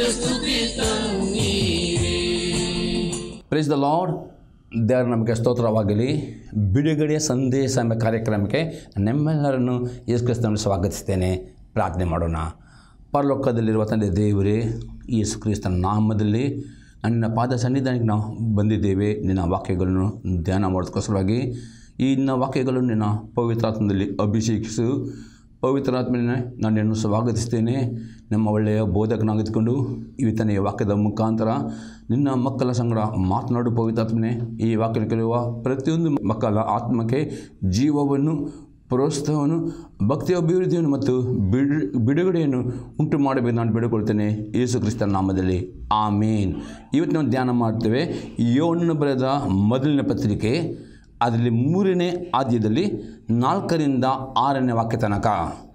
praise the lord ದೇವರ ನಮಗೆ ಸ್ತೋತ್ರವಾಗಲಿ ಬಿಡುಗಡೆಯ ಸಂದೇಶ ಎಂಬ ಕಾರ್ಯಕ್ರಮಕ್ಕೆ ನಮ್ಮೆಲ್ಲರನ್ನು ಯೇಸು ಕ್ರಿಸ್ತನನ್ನು ಸ್ವಾಗತಿಸ್ತೇನೆ ಪ್ರಾರ್ಥನೆ ಮಾಡೋಣ ಪರಲೋಕದಲ್ಲಿರುವ ತಂದೆ ದೇವರೇ ಯೇಸು ಕ್ರಿಸ್ತನ ನಾಮದಲ್ಲಿ ನನ್ನ ಪಾದ ಸನ್ನಿಧಾನಕ್ಕೆ ನಾವು ಬಂದಿದ್ದೇವೆ ನಿನ್ನ ವಾಕ್ಯಗಳನ್ನು ಧ್ಯಾನ ಮಾಡೋದಕ್ಕೋಸ್ಕರವಾಗಿ ಈ ನಿನ್ನ ವಾಕ್ಯಗಳನ್ನು ನಿನ್ನ ಪವಿತ್ರಾತ್ಮದಲ್ಲಿ ಅಭಿಷೇಕಿಸು ಪವಿತ್ರಾತ್ಮನ ನನ್ನನ್ನು ಸ್ವಾಗತಿಸ್ತೇನೆ ನಮ್ಮ ಒಳ್ಳೆಯ ಬೋಧಕನಾಗಿದ್ದುಕೊಂಡು ಇವತ್ತನೆಯ ವಾಕ್ಯದ ಮುಖಾಂತರ ನಿನ್ನ ಮಕ್ಕಳ ಸಂಗಡ ಮಾತನಾಡು ಪವಿತ್ರಾತ್ಮನೆ ಈ ವಾಕ್ಯ ಕಲಿಯುವ ಪ್ರತಿಯೊಂದು ಮಕ್ಕಳ ಆತ್ಮಕ್ಕೆ ಜೀವವನ್ನು ಪ್ರೋತ್ಸಾಹವನ್ನು ಭಕ್ತಿಯ ಅಭಿವೃದ್ಧಿಯನ್ನು ಮತ್ತು ಬಿಡು ಬಿಡುಗಡೆಯನ್ನು ಉಂಟು ಮಾಡಬೇಕು ನಾನು ಬಿಡುಕೊಳ್ತೇನೆ ಯೇಸು ಕ್ರಿಸ್ತನ ನಾಮದಲ್ಲಿ ಆಮೇನ್ ಇವತ್ತು ನಾವು ಧ್ಯಾನ ಮಾಡ್ತೇವೆ ಯೋಣನ ಬರೆದ ಮೊದಲನೇ ಪತ್ರಿಕೆ ಅದರಲ್ಲಿ ಮೂರನೇ ಆದ್ಯದಲ್ಲಿ ನಾಲ್ಕರಿಂದ ಆರನೇ ವಾಕ್ಯ ತನಕ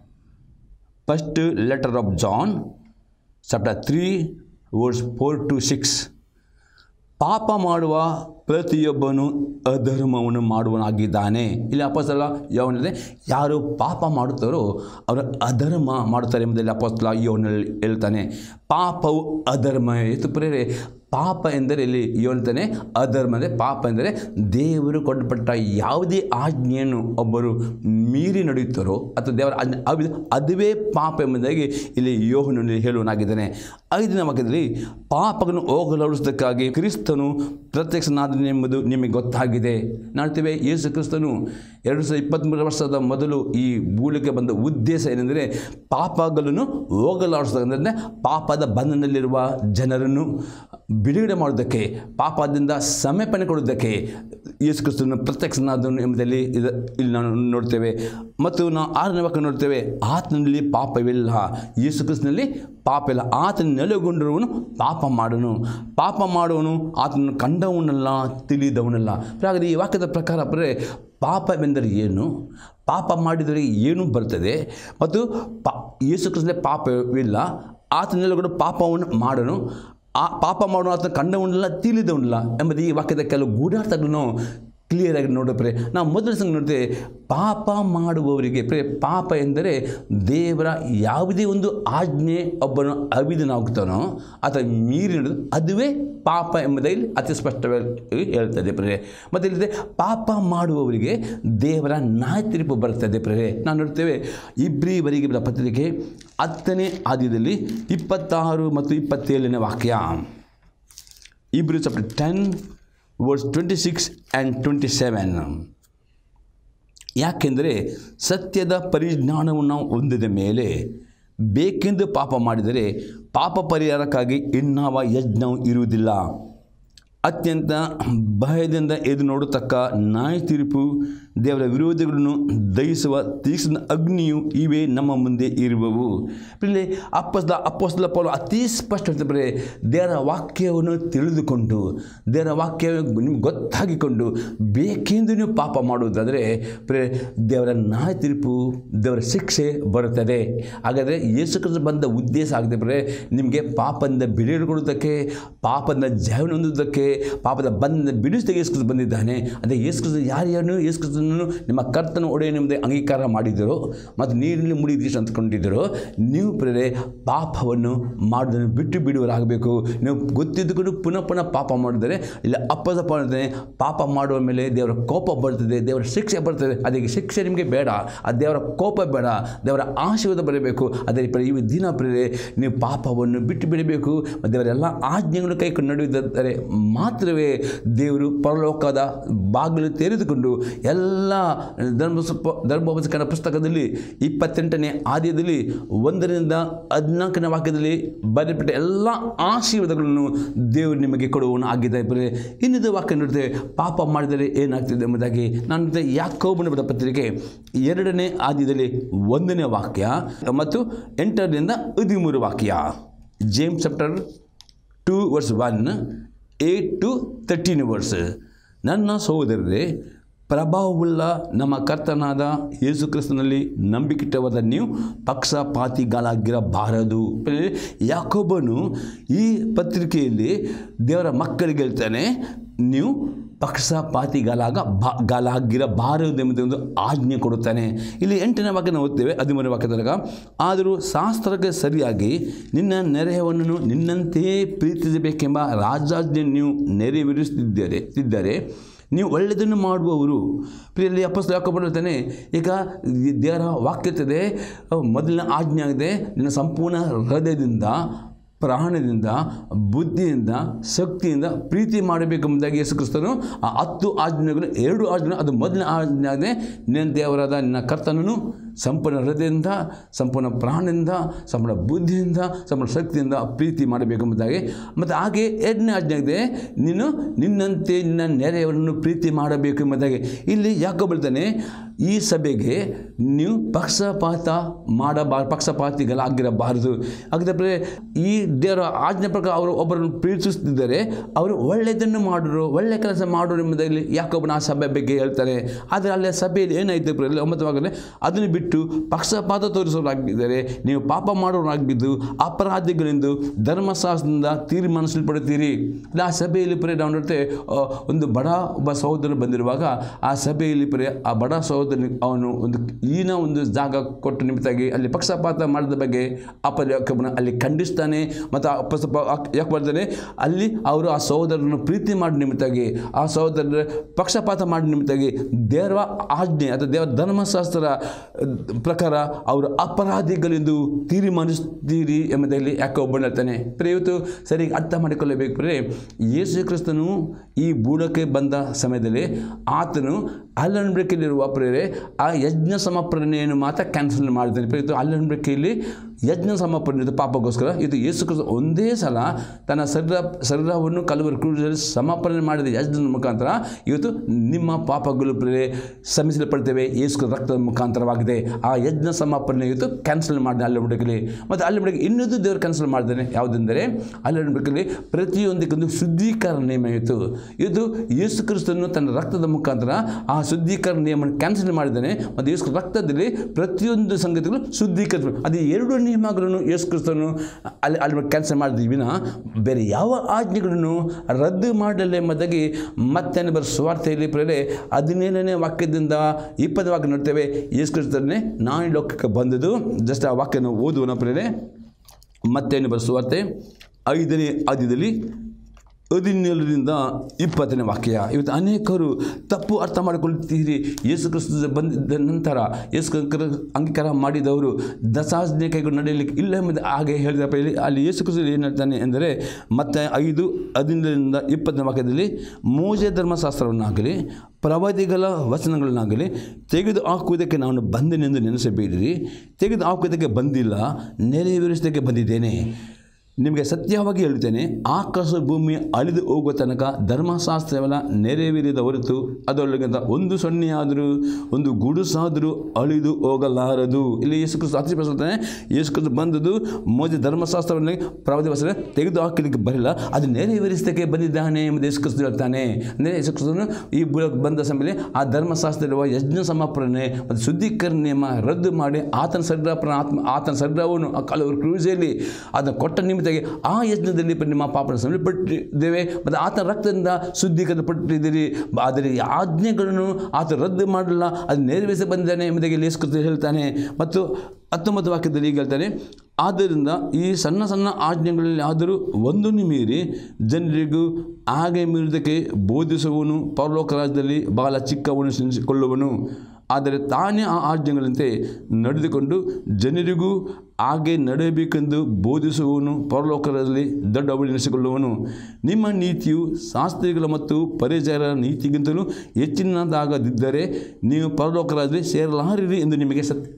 first letter of John chapter three words four to six ಪಾಪ ಮಾಡುವ ಪ್ರತಿಯೊಬ್ಬನು ಅಧರ್ಮವನ್ನು ಮಾಡುವನಾಗಿದ್ದಾನೆ ಇಲ್ಲಿ ಅಪಸ್ತಲ ಯಾವನಿದೆ ಯಾರು ಪಾಪ ಮಾಡುತ್ತಾರೋ ಅವರು ಅಧರ್ಮ ಮಾಡುತ್ತಾರೆ ಎಂಬುದರಲ್ಲಿ ಅಪಸ್ತಲ ಯೋನಲ್ಲಿ ಹೇಳ್ತಾನೆ ಪಾಪವು ಅಧರ್ಮ ಎಷ್ಟು ಪ್ರೇರೆ ಪಾಪ ಎಂದರೆ ಇಲ್ಲಿ ಹೇಳ್ತಾನೆ ಅಧರ್ಮ ಅಂದರೆ ಪಾಪ ಎಂದರೆ ದೇವರು ಕೊಡಪಟ್ಟ ಯಾವುದೇ ಆಜ್ಞೆಯನ್ನು ಒಬ್ಬರು ಮೀರಿ ನಡೆಯುತ್ತಾರೋ ಅಥವಾ ದೇವರ ಆಜ್ಞೆ ಅವಿ- ಅದುವೇ ಪಾಪ ಎಂಬುದಾಗಿ ಇಲ್ಲಿ ಯೋಹನಲ್ಲಿ ಹೇಳುವನಾಗಿದ್ದಾನೆ ಐದನೇ ವಾಕ್ಯದಲ್ಲಿ ಪಾಪಗಳನ್ನು ಹೋಗಲಾಡಿಸೋದಕ್ಕಾಗಿ ಕ್ರಿಸ್ತನು ಪ್ರತ್ಯಕ್ಷನಾದನು ಎಂಬುದು ನಿಮಗೆ ಗೊತ್ತಾಗಿದೆ ನೋಡ್ತೇವೆ ಯೇಸು ಕ್ರಿಸ್ತನು ಎರಡು ಸಾವಿರದ ಇಪ್ಪತ್ತ್ಮೂರು ವರ್ಷದ ಮೊದಲು ಈ ಭೂಲಕ್ಕೆ ಬಂದ ಉದ್ದೇಶ ಏನೆಂದರೆ ಪಾಪಗಳನ್ನು ಹೋಗಲಾಡಿಸೋದಂದರೆ ಪಾಪದ ಬಂಧನದಲ್ಲಿರುವ ಜನರನ್ನು ಬಿಡುಗಡೆ ಮಾಡೋದಕ್ಕೆ ಪಾಪದಿಂದ ಸಮರ್ಪಣೆ ಕೊಡೋದಕ್ಕೆ ಯೇಸು ಕ್ರಿಸ್ತನು ಪ್ರತ್ಯಕ್ಷನಾದನು ಎಂಬುದರಲ್ಲಿ ಇದು ಇಲ್ಲಿ ನಾವು ನೋಡ್ತೇವೆ ಮತ್ತು ನಾವು ಆರನೇ ವಾಕ್ಯ ನೋಡ್ತೇವೆ ಆತನಲ್ಲಿ ಪಾಪವಿಲ್ಲ ಯೇಸು ಕ್ರಿಸ್ತನಲ್ಲಿ ಪಾಪ ಇಲ್ಲ ಆತನ ನೆಲೆಗೊಂಡಿರುವನು ಪಾಪ ಮಾಡೋನು ಪಾಪ ಮಾಡುವನು ಆತನನ್ನು ಕಂಡವನಲ್ಲ ತಿಳಿದವನಲ್ಲ ಹಾಗಾದರೆ ಈ ವಾಕ್ಯದ ಪ್ರಕಾರ ಬರೇ ಪಾಪವೆಂದರೆ ಏನು ಪಾಪ ಮಾಡಿದರೆ ಏನು ಬರ್ತದೆ ಮತ್ತು ಪಾ ಯೇಸು ಕ್ರಿಸ್ತನಲ್ಲಿ ಪಾಪವಿಲ್ಲ ಆತನೆಲ್ಲ ಕೂಡ ಪಾಪವನ್ನು ಮಾಡನು ಆ ಪಾಪ ಮಾಡುವ ಆತನ ಕಂಡವನಲ್ಲ ತಿಳಿದವನಲ್ಲ ಎಂಬುದು ಈ ವಾಕ್ಯದ ಕೆಲವು ಗೂಢಾರ್ಥಗಳನ್ನು ಕ್ಲಿಯರಾಗಿ ನೋಡಪ್ರೆ ನಾವು ಮೊದಲ ಸಂಗ ನೋಡ್ತೇವೆ ಪಾಪ ಮಾಡುವವರಿಗೆ ಪ್ರೇ ಪಾಪ ಎಂದರೆ ದೇವರ ಯಾವುದೇ ಒಂದು ಆಜ್ಞೆ ಒಬ್ಬನು ಅವಿಧನಾಗ್ತಾನೋ ಅಥವಾ ಮೀರಿ ನಡೆದು ಅದುವೇ ಪಾಪ ಎಂಬುದಾಗಿ ಅತಿ ಸ್ಪಷ್ಟವಾಗಿ ಹೇಳ್ತದೆ ಪ್ರೇ ಮತ್ತು ಇಲ್ಲಿದೆ ಪಾಪ ಮಾಡುವವರಿಗೆ ದೇವರ ನ್ಯಾಯ ತೀರ್ಪು ಬರ್ತದೆ ಪ್ರೇ ನಾವು ನೋಡ್ತೇವೆ ಇಬ್ಬರಿವರೆಗೆ ಬರೆದ ಪತ್ರಿಕೆ ಹತ್ತನೇ ಆದ್ಯದಲ್ಲಿ ಇಪ್ಪತ್ತಾರು ಮತ್ತು ಇಪ್ಪತ್ತೇಳನೇ ವಾಕ್ಯ Hebrews chapter ten verse twenty six and twenty seven ಯಾಕೆಂದರೆ ಸತ್ಯದ ಪರಿಜ್ಞಾನವನ್ನು ನಾವು ಹೊಂದಿದ ಮೇಲೆ ಬೇಕೆಂದು ಪಾಪ ಮಾಡಿದರೆ ಪಾಪ ಪರಿಹಾರಕ್ಕಾಗಿ ಇನ್ನಾವ ಯಜ್ಞವು ಇರುವುದಿಲ್ಲ ಅತ್ಯಂತ ಭಯದಿಂದ ಎದು ನೋಡತಕ್ಕ ನ್ಯಾಯ ತೀರ್ಪು ದೇವರ ವಿರೋಧಿಗಳನ್ನು ದಹಿಸುವ ತೀಕ್ಷ್ಣ ಅಗ್ನಿಯು ಇವೇ ನಮ್ಮ ಮುಂದೆ ಇರುವವು ಇಲ್ಲಿ ಅಪ್ಪಸ್ದ ಅಪ್ಪಸ್ದ ಪೌಲ ಅತಿ ಸ್ಪಷ್ಟ ಬರೀ ದೇವರ ವಾಕ್ಯವನ್ನು ತಿಳಿದುಕೊಂಡು ದೇವರ ವಾಕ್ಯ ನಿಮ್ಗೆ ಗೊತ್ತಾಗಿಕೊಂಡು ಬೇಕೆಂದು ನೀವು ಪಾಪ ಮಾಡುವುದಾದರೆ ಪ್ರೇ ದೇವರ ನ್ಯಾಯ ತೀರ್ಪು ದೇವರ ಶಿಕ್ಷೆ ಬರುತ್ತದೆ ಹಾಗಾದರೆ ಯೇಸು ಕ್ರಿಸ್ತ ಬಂದ ಉದ್ದೇಶ ಆಗಿದೆ ಬರೇ ನಿಮಗೆ ಪಾಪದಿಂದ ಬಿಡುಗಡೆ ಕೊಡುವುದಕ್ಕೆ ಪಾಪದಿಂದ ಜೀವನ ಹೊಂದುವುದಕ್ಕೆ ಪಾಪದ ಬಂದ ಬಿಡಿಸಿ ಯೇಸು ಕ್ರಿಸ್ತ ಬಂದಿದ್ದಾನೆ ಅದೇ ಯೇಸು ಕ್ರಿಸ್ತ ಯಾರ್ಯಾರನ್ನು ಯೇಸು ಕ್ರಿಸ್ತನನ್ನು ನಿಮ್ಮ ಕರ್ತನ ಒಡೆಯ ನಿಮ್ಮದೇ ಅಂಗೀಕಾರ ಮಾಡಿದ್ದೀರೋ ಮತ್ತು ನೀರಿನಲ್ಲಿ ಮುಡಿದೀಶ ಅಂದ್ಕೊಂಡಿದ್ದೀರೋ ನೀವು ಪ್ರೇರೆ ಪಾಪವನ್ನು ಮಾಡೋದನ್ನು ಬಿಟ್ಟು ಬಿಡುವರಾಗಬೇಕು ನೀವು ಗೊತ್ತಿದ್ದುಕೊಂಡು ಪುನಃ ಪುನಃ ಪಾಪ ಮಾಡಿದರೆ ಇಲ್ಲ ಅಪ್ಪದ ಮಾಡಿದ್ರೆ ಪಾಪ ಮಾಡುವ ಮೇಲೆ ದೇವರ ಕೋಪ ಬರ್ತದೆ ದೇವರ ಶಿಕ್ಷೆ ಬರ್ತದೆ ಅದಕ್ಕೆ ಶಿಕ್ಷೆ ನಿಮಗೆ ಬೇಡ ಆ ದೇವರ ಕೋಪ ಬೇಡ ದೇವರ ಆಶೀರ್ವಾದ ಬರಬೇಕು ಅದೇ ಪ್ರ- ಈ ದಿನ ಪ್ರೇರೆ ನೀವು ಪಾಪವನ್ನು ಬಿಟ್ಟು ಬಿಡಬೇಕು ಮತ್ತು ದೇವರೆಲ್ಲ ಆಜ್ಞೆಗಳನ್ನು ಕೈಕೊಂಡು ನಡೆಯುತ್ತಿದ್ದರೆ ಮಾತ್ರವೇ ದೇವರು ಪರಲೋಕದ ಬಾಗಿಲು ತೆರೆದುಕೊಂಡು ಎಲ್ಲ ಧರ್ಮ ಧರ್ಮೋಪಸ್ಕರ ಪುಸ್ತಕದಲ್ಲಿ ಇಪ್ಪತ್ತೆಂಟನೇ ಆದ್ಯದಲ್ಲಿ ಒಂದರಿಂದ ಹದಿನಾಲ್ಕನೇ ವಾಕ್ಯದಲ್ಲಿ ಬರೆಯಲ್ಪಟ್ಟ ಎಲ್ಲ ಆಶೀರ್ವಾದಗಳನ್ನು ದೇವರು ನಿಮಗೆ ಕೊಡುವನು ಆಗಿದೆ ಬರೀ ಇನ್ನಿದು ವಾಕ್ಯ ನೋಡ್ತೇವೆ ಪಾಪ ಮಾಡಿದರೆ ಏನಾಗ್ತದೆ ಎಂಬುದಾಗಿ ನಾನು ಯಾಕೋಬನ ಬರೆದ ಪತ್ರಿಕೆ ಎರಡನೇ ಆದ್ಯದಲ್ಲಿ ಒಂದನೇ ವಾಕ್ಯ ಮತ್ತು ಎಂಟರಿಂದ ಹದಿಮೂರು ವಾಕ್ಯ James chapter two verse one eight to thirteen verse ನನ್ನ ಸಹೋದರರೇ ಪ್ರಭಾವವುಳ್ಳ ನಮ್ಮ ಕರ್ತನಾದ ಯೇಸು ಕ್ರಿಸ್ತನಲ್ಲಿ ನಂಬಿಕಿಟ್ಟವಾದ ನೀವು ಪಕ್ಷಪಾತಿಗಳಾಗಿರಬಾರದು ಯಾಕೊಬ್ಬನು ಈ ಪತ್ರಿಕೆಯಲ್ಲಿ ದೇವರ ಮಕ್ಕಳಿಗೆ ಹೇಳ್ತಾನೆ ನೀವು ಪಕ್ಷಪಾತಿಗಳಾಗ ಬಾ ಗಾಲಾಗಿರಬಾರದು ಎಂಬುದು ಒಂದು ಆಜ್ಞೆ ಕೊಡುತ್ತಾನೆ ಇಲ್ಲಿ ಎಂಟನೇ ವಾಕ್ಯ ನಾವು ಓದ್ತೇವೆ ಹದಿಮೂರನೇ ವಾಕ್ಯದಾಗ ಆದರೂ ಶಾಸ್ತ್ರಕ್ಕೆ ಸರಿಯಾಗಿ ನಿನ್ನ ನೆರೆಯವನನ್ನು ನಿನ್ನಂತೆಯೇ ಪ್ರೀತಿಸಬೇಕೆಂಬ ರಾಜಾಜ್ಞೆ ನೀವು ನೆರವೇರಿಸುತ್ತಿದ್ದರೆ ಇದ್ದರೆ ನೀವು ಒಳ್ಳೆಯದನ್ನು ಮಾಡುವವರು ಪ್ರಿಯಲ್ಲಿ ಅಪ್ಪಸ್ ಯಾಕೊಬಿಡ್ತಾನೆ ಈಗ ಈ ದೇವರ ವಾಕ್ಯತ್ತದೆ ಮೊದಲನೇ ಆಜ್ಞೆ ಆಗಿದೆ ನಿನ್ನ ಸಂಪೂರ್ಣ ಹೃದಯದಿಂದ ಪ್ರಾಣದಿಂದ ಬುದ್ಧಿಯಿಂದ ಶಕ್ತಿಯಿಂದ ಪ್ರೀತಿ ಮಾಡಬೇಕೆಂಬುದಾಗಿ ಯೇಸು ಕ್ರಿಸ್ತನು ಆ ಹತ್ತು ಆಜ್ಞೆಗಳು ಎರಡು ಆಜ್ಞೆ ಅದು ಮೊದಲನೇ ಆಜ್ಞೆ ಆಗಿದೆ ನಿನ್ನ ದೇವರಾದ ನಿನ್ನ ಕರ್ತನನ್ನು ಸಂಪೂರ್ಣ ಹೃದಯದಿಂದ ಸಂಪೂರ್ಣ ಪ್ರಾಣದಿಂದ ಸಂಪೂರ್ಣ ಬುದ್ಧಿಯಿಂದ ಸಂಪೂರ್ಣ ಶಕ್ತಿಯಿಂದ ಪ್ರೀತಿ ಮಾಡಬೇಕೆಂಬುದಾಗಿ ಮತ್ತು ಹಾಗೆ ಎರಡನೇ ಆಜ್ಞೆ ಇದೆ ನೀನು ನಿನ್ನಂತೆ ನಿನ್ನ ನೆರೆಯವರನ್ನು ಪ್ರೀತಿ ಮಾಡಬೇಕು ಎಂಬುದಾಗಿ ಇಲ್ಲಿ ಯಾಕೆ ಹೇಳ್ತಾನೆ ಈ ಸಭೆಗೆ ನೀವು ಪಕ್ಷಪಾತ ಮಾಡಬಾರ ಪಕ್ಷಪಾತಿಗಳಾಗಿರಬಾರದು ಹಾಗಿದ್ರೆ ಈ ದೇವರ ಆಜ್ಞೆ ಪ್ರಕಾರ ಅವರು ಒಬ್ಬರನ್ನು ಪ್ರೀತಿಸುತ್ತಿದ್ದರೆ ಅವರು ಒಳ್ಳೆಯದನ್ನು ಮಾಡೋರು ಒಳ್ಳೆ ಕೆಲಸ ಮಾಡೋರು ಎಂಬುದಾಗಿ ಯಾಕೊಬ್ಬನ ಆ ಸಭೆ ಬಗ್ಗೆ ಹೇಳ್ತಾರೆ ಆದರೆ ಅಲ್ಲಿ ಸಭೆಯಲ್ಲಿ ಏನಾಯಿತು ಪ್ರಿಯರಲ್ಲಿ ಒಂಬತ್ತವಾಗಲೇ ಅದನ್ನು ಬಿಟ್ಟು ಪಕ್ಷಪಾತ ತೋರಿಸೋರಾಗಿದ್ದಾರೆ ನೀವು ಪಾಪ ಮಾಡೋರಾಗಿದ್ದು ಅಪರಾಧಿಗಳೆಂದು ಧರ್ಮಶಾಸ್ತ್ರದಿಂದ ತೀರ್ಮಾನಿಸಲ್ಪಡುತ್ತೀರಿ ಇಲ್ಲ ಆ ಸಭೆಯಲ್ಲಿ ಪ್ರಿಯ ನಾವು ನೋಡ್ತೇವೆ ಆ, ಒಂದು ಬಡ ಒಬ್ಬ ಸಹೋದರ ಬಂದಿರುವಾಗ ಆ ಸಭೆಯಲ್ಲಿ ಪ್ರಿಯ ಆ ಬಡ ಸಹೋದರನಿಗೆ ಅವನು ಒಂದು ಈನ ಒಂದು ಜಾಗ ಕೊಟ್ಟು ನಿಮಿತ್ತಾಗಿ ಅಲ್ಲಿ ಪಕ್ಷಪಾತ ಮಾಡಿದ ಬಗ್ಗೆ ಅಪ್ಪ ಯಾಕಬ್ಬನ ಅಲ್ಲಿ ಖಂಡಿಸ್ತಾನೆ ಮತ್ತು ಆ ಅಪ್ಪ ಸ್ವಲ್ಪ ಯಾಕೆ ಬರ್ತಾನೆ ಅಲ್ಲಿ ಅವರು ಆ ಸಹೋದರನ ಪ್ರೀತಿ ಮಾಡಿ ನಿಮಿತ್ತಾಗಿ ಆ ಸಹೋದರರ ಪಕ್ಷಪಾತ ಮಾಡಿ ನಿಮಿತ್ತಾಗಿ ದೇವರ ಆಜ್ಞೆ ಅಥವಾ ದೇವರ ಧರ್ಮಶಾಸ್ತ್ರ ಪ್ರಕಾರ ಅವರು ಅಪರಾಧಿಗಳೆಂದು ತೀರ್ಮಾನಿಸ್ತೀರಿ ಎಂಬುದಾಗಿ ಯಾಕೆ ಒಬ್ಬನು ಹೇಳ್ತಾನೆ ಪ್ರಿಯ ಇವತ್ತು ಸರಿ ಅರ್ಥ ಮಾಡಿಕೊಳ್ಳಬೇಕು ಪ್ರಿಯರೇ ಯೇಸು ಕ್ರಿಸ್ತನು ಈ ಬೂಡಕ್ಕೆ ಬಂದ ಸಮಯದಲ್ಲಿ ಆತನು ಅಲ್ಲನ್ಬೇಕೆಯಲ್ಲಿರುವ ಪ್ರೇರೆ ಆ ಯಜ್ಞ ಸಮರ್ಪಣೆಯನ್ನು ಮಾತ್ರ ಕ್ಯಾನ್ಸಲ್ ಮಾಡಿದ್ದಾನೆ ಪ್ರಿಯ ಇವತ್ತು ಅಲ್ಲನ್ಬೇಕೆಯಲ್ಲಿ ಯಜ್ಞ ಸಮರ್ಪಣೆ ಇದು ಪಾಪಗೋಸ್ಕರ ಇದು ಯೇಸು ಕ್ರಿಸ್ತ ಒಂದೇ ಸಲ ತನ್ನ ಶರೀರ ಶರೀರವನ್ನು ಕಲವರಿ ಕ್ರೂಜಲ್ಲಿ ಸಮರ್ಪಣೆ ಮಾಡಿದ ಯಜ್ಞದ ಮುಖಾಂತರ ಇವತ್ತು ನಿಮ್ಮ ಪಾಪಗಳು ಪ್ರೇರೆ ಶ್ರಮಿಸಲ್ಪಡ್ತೇವೆ ಯೇಸು ಕ್ರಿಸ್ತ ರಕ್ತದ ಮುಖಾಂತರವಾಗಿದೆ ಆ ಯಜ್ಞ ಸಮರ್ಪಣೆ ಇವತ್ತು ಕ್ಯಾನ್ಸಲ್ ಮಾಡಿದೆ ಅಲ್ಲಿ ಹುಡುಗಲಿ ಮತ್ತು ಅಲ್ಲಿ ಹುಡುಗಿ ಇನ್ನೊಂದು ದೇವರು ಕ್ಯಾನ್ಸಲ್ ಮಾಡಿದ್ದಾನೆ ಯಾವುದೆಂದರೆ ಅಲ್ಲಿ ಹುಡುಗಲಿ ಪ್ರತಿಯೊಂದಕ್ಕೊಂದು ಶುದ್ಧೀಕರಣ ನಿಯಮ ಇತ್ತು ಇದು ಯೇಸು ಕ್ರಿಸ್ತನು ತನ್ನ ರಕ್ತದ ಮುಖಾಂತರ ಆ ಶುದ್ಧೀಕರಣ ನಿಯಮವನ್ನು ಕ್ಯಾನ್ಸಲ್ ಮಾಡಿದ್ದಾನೆ ಮತ್ತು ಯೇಸು ಕ್ರಿಸ್ತ ರಕ್ತದಲ್ಲಿ ಪ್ರತಿಯೊಂದು ಸಂಗತಿಗಳು ಶುದ್ಧೀಕರಣ ಅದು ಎರಡು ನಿಯಮಗಳನ್ನು ಯೇಸು ಕ್ರಿಸ್ತನು ಅಲ್ಲಿ ಅಲ್ಲಿ ಕ್ಯಾನ್ಸಲ್ ಮಾಡಿದ ವಿನ ಬೇರೆ ಯಾವ ಆಜ್ಞೆಗಳನ್ನು ರದ್ದು ಮಾಡಲಿಲ್ಲ ಎಂಬುದಾಗಿ ಮತ್ತೆ ಬರೋ ಸ್ವಾರ್ಥೆಯಲ್ಲಿ ಪ್ರೇರೆ ಹದಿನೇಳನೇ ವಾಕ್ಯದಿಂದ ಇಪ್ಪತ್ತು ವಾಕ್ಯ ನೋಡ್ತೇವೆ ಯೇಸು ಕ್ರಿಸ್ತನೇ ನಾನು ಈ ಲೋಕಕ್ಕೆ ಬಂದದ್ದು ಜಸ್ಟ್ ಆ ವಾಕ್ಯನ ಓದುವನ ಪ್ರೇರೆ ಮತ್ತೇನು ಬರೋ ಸುವಾರ್ತೆ ಐದನೇ ಆದ್ಯದಲ್ಲಿ ಹದಿನೇಳರಿಂದ ಇಪ್ಪತ್ತನೇ ವಾಕ್ಯ ಇವತ್ತು ಅನೇಕರು ತಪ್ಪು ಅರ್ಥ ಮಾಡಿಕೊಳ್ಳುತ್ತೀರಿ ಯೇಸು ಕ್ರಿಸ್ತ ಬಂದಿದ್ದ ನಂತರ ಯೇಸು ಕ್ರಿಸ್ತ ಅಂಗೀಕಾರ ಮಾಡಿದವರು ದಶಾಜ್ಞೆ ಕೈಗಳು ನಡೆಯಲಿಕ್ಕೆ ಇಲ್ಲ ಎಂಬುದು ಹಾಗೆ ಹೇಳಿದ ಇಲ್ಲಿ ಅಲ್ಲಿ ಯೇಸು ಕ್ರಿಸ್ತ ಏನು ಹೇಳ್ತಾನೆ ಎಂದರೆ ಮತ್ತೆ ಐದು ಹದಿನೇಳರಿಂದ ಇಪ್ಪತ್ತನೇ ವಾಕ್ಯದಲ್ಲಿ ಮೋಜೆ ಧರ್ಮಶಾಸ್ತ್ರವನ್ನಾಗಲಿ ಪ್ರವಾದಿಗಳ ವಚನಗಳನ್ನಾಗಲಿ ತೆಗೆದು ಹಾಕುವುದಕ್ಕೆ ನಾನು ಬಂದೆನೆಂದು ನೆನೆಸಬೇಡಿರಿ ತೆಗೆದು ಹಾಕುವುದಕ್ಕೆ ಬಂದಿಲ್ಲ ನೆರವೇರಿಸೋದಕ್ಕೆ ಬಂದಿದ್ದೇನೆ ನಿಮಗೆ ಸತ್ಯವಾಗಿ ಹೇಳ್ತೇನೆ ಆಕಾಶ ಭೂಮಿ ಅಳಿದು ಹೋಗುವ ತನಕ ಧರ್ಮಶಾಸ್ತ್ರವೆಲ್ಲ ನೆರವೇರಿದ ಹೊರತು ಅದರೊಳಗಿಂತ ಒಂದು ಸೊನ್ನೆಯಾದರೂ ಒಂದು ಗುಡುಸಾದರೂ ಅಳಿದು ಹೋಗಲಾರದು ಇಲ್ಲಿ ಯೇಸು ಕ್ರಿಸ್ತು ಅತಿಪಡಿಸುತ್ತಾನೆ ಯೇಸು ಕ್ರಿಸ್ತು ಬಂದದ್ದು ಮೋದಿ ಧರ್ಮಶಾಸ್ತ್ರವನ್ನು ಪ್ರವಾದಿ ವಚನ ತೆಗೆದು ಹಾಕಲಿಕ್ಕೆ ಬರಲಿಲ್ಲ ಅದು ನೆರವೇರಿಸಲಿಕ್ಕೆ ಬಂದಿದ್ದಾನೆ ಎಂಬುದು ಯೇಸು ಕ್ರಿಸ್ತು ಹೇಳ್ತಾನೆ ಅಂದರೆ ಯೇಸು ಕ್ರಿಸ್ತನು ಈ ಭೂಲೋಕಕ್ಕೆ ಬಂದ ಸಮಯದಲ್ಲಿ ಆ ಧರ್ಮಶಾಸ್ತ್ರದಲ್ಲಿರುವ ಯಜ್ಞ ಸಮರ್ಪಣೆ ಮತ್ತು ಶುದ್ಧೀಕರಣ ನಿಯಮ ರದ್ದು ಮಾಡಿ ಆತನ ಶರೀರ ಪ್ರ- ಆತ್ಮ ಆತನ ಶರೀರವನ್ನು ಆ ಕೆಲವರು ಕ್ರೂಜೆಯಲ್ಲಿ ಅದನ್ನು ಕೊಟ್ಟ ನಿಮಿತ್ತಾಗಿ ಆ ಯಜ್ಞದಲ್ಲಿ ನಿಮ್ಮ ಪಾಪನ ಸಮರ್ಪಟ್ಟಿದ್ದೇವೆ ಮತ್ತು ಆತನ ರಕ್ತದಿಂದ ಶುದ್ಧೀಕರಣ ಪಟ್ಟಿದ್ದೀರಿ ಆದರೆ ಈ ಆಜ್ಞೆಗಳನ್ನು ಆತ ರದ್ದು ಮಾಡಲ್ಲ ಅದು ನೆರವೇರಿಸಿ ಬಂದಿದ್ದಾನೆ ಎಂಬುದಾಗಿ ಯೇಸು ಕ್ರಿಸ್ತ ಹೇಳ್ತಾನೆ ಮತ್ತು ಹತ್ತೊಂಬತ್ತು ವಾಕ್ಯದಲ್ಲಿ ಈಗ ಹೇಳ್ತಾನೆ ಆದ್ದರಿಂದ ಈ ಸಣ್ಣ ಸಣ್ಣ ಆಜ್ಞೆಗಳಲ್ಲಿ ಆದರೂ ಒಂದನ್ನು ಮೀರಿ ಜನರಿಗೂ ಹಾಗೆ ಮೀರಿದಕ್ಕೆ ಬೋಧಿಸುವವನು ಪರಲೋಕ ರಾಜ್ಯದಲ್ಲಿ ಬಹಳ ಚಿಕ್ಕವನು ಎನಿಸಿಕೊಳ್ಳುವನು ಆದರೆ ತಾನೇ ಆ ಆಜ್ಞೆಗಳಂತೆ ನಡೆದುಕೊಂಡು ಜನರಿಗೂ ಹಾಗೆ ನಡೆಯಬೇಕೆಂದು ಬೋಧಿಸುವವನು ಪರಲೋಕದಲ್ಲಿ ದೊಡ್ಡವಳೆನಿಸಿಕೊಳ್ಳುವನು ನಿಮ್ಮ ನೀತಿಯು ಶಾಸ್ತ್ರಿಗಳ ಮತ್ತು ಪರಿಚಯರ ನೀತಿಗಿಂತಲೂ ಹೆಚ್ಚಿನದಾಗದಿದ್ದರೆ ನೀವು ಪರಲೋಕ ರಾಜ್ಯದಲ್ಲಿ ಸೇರಲಾರಿರಿ ಎಂದು ನಿಮಗೆ ಸತ್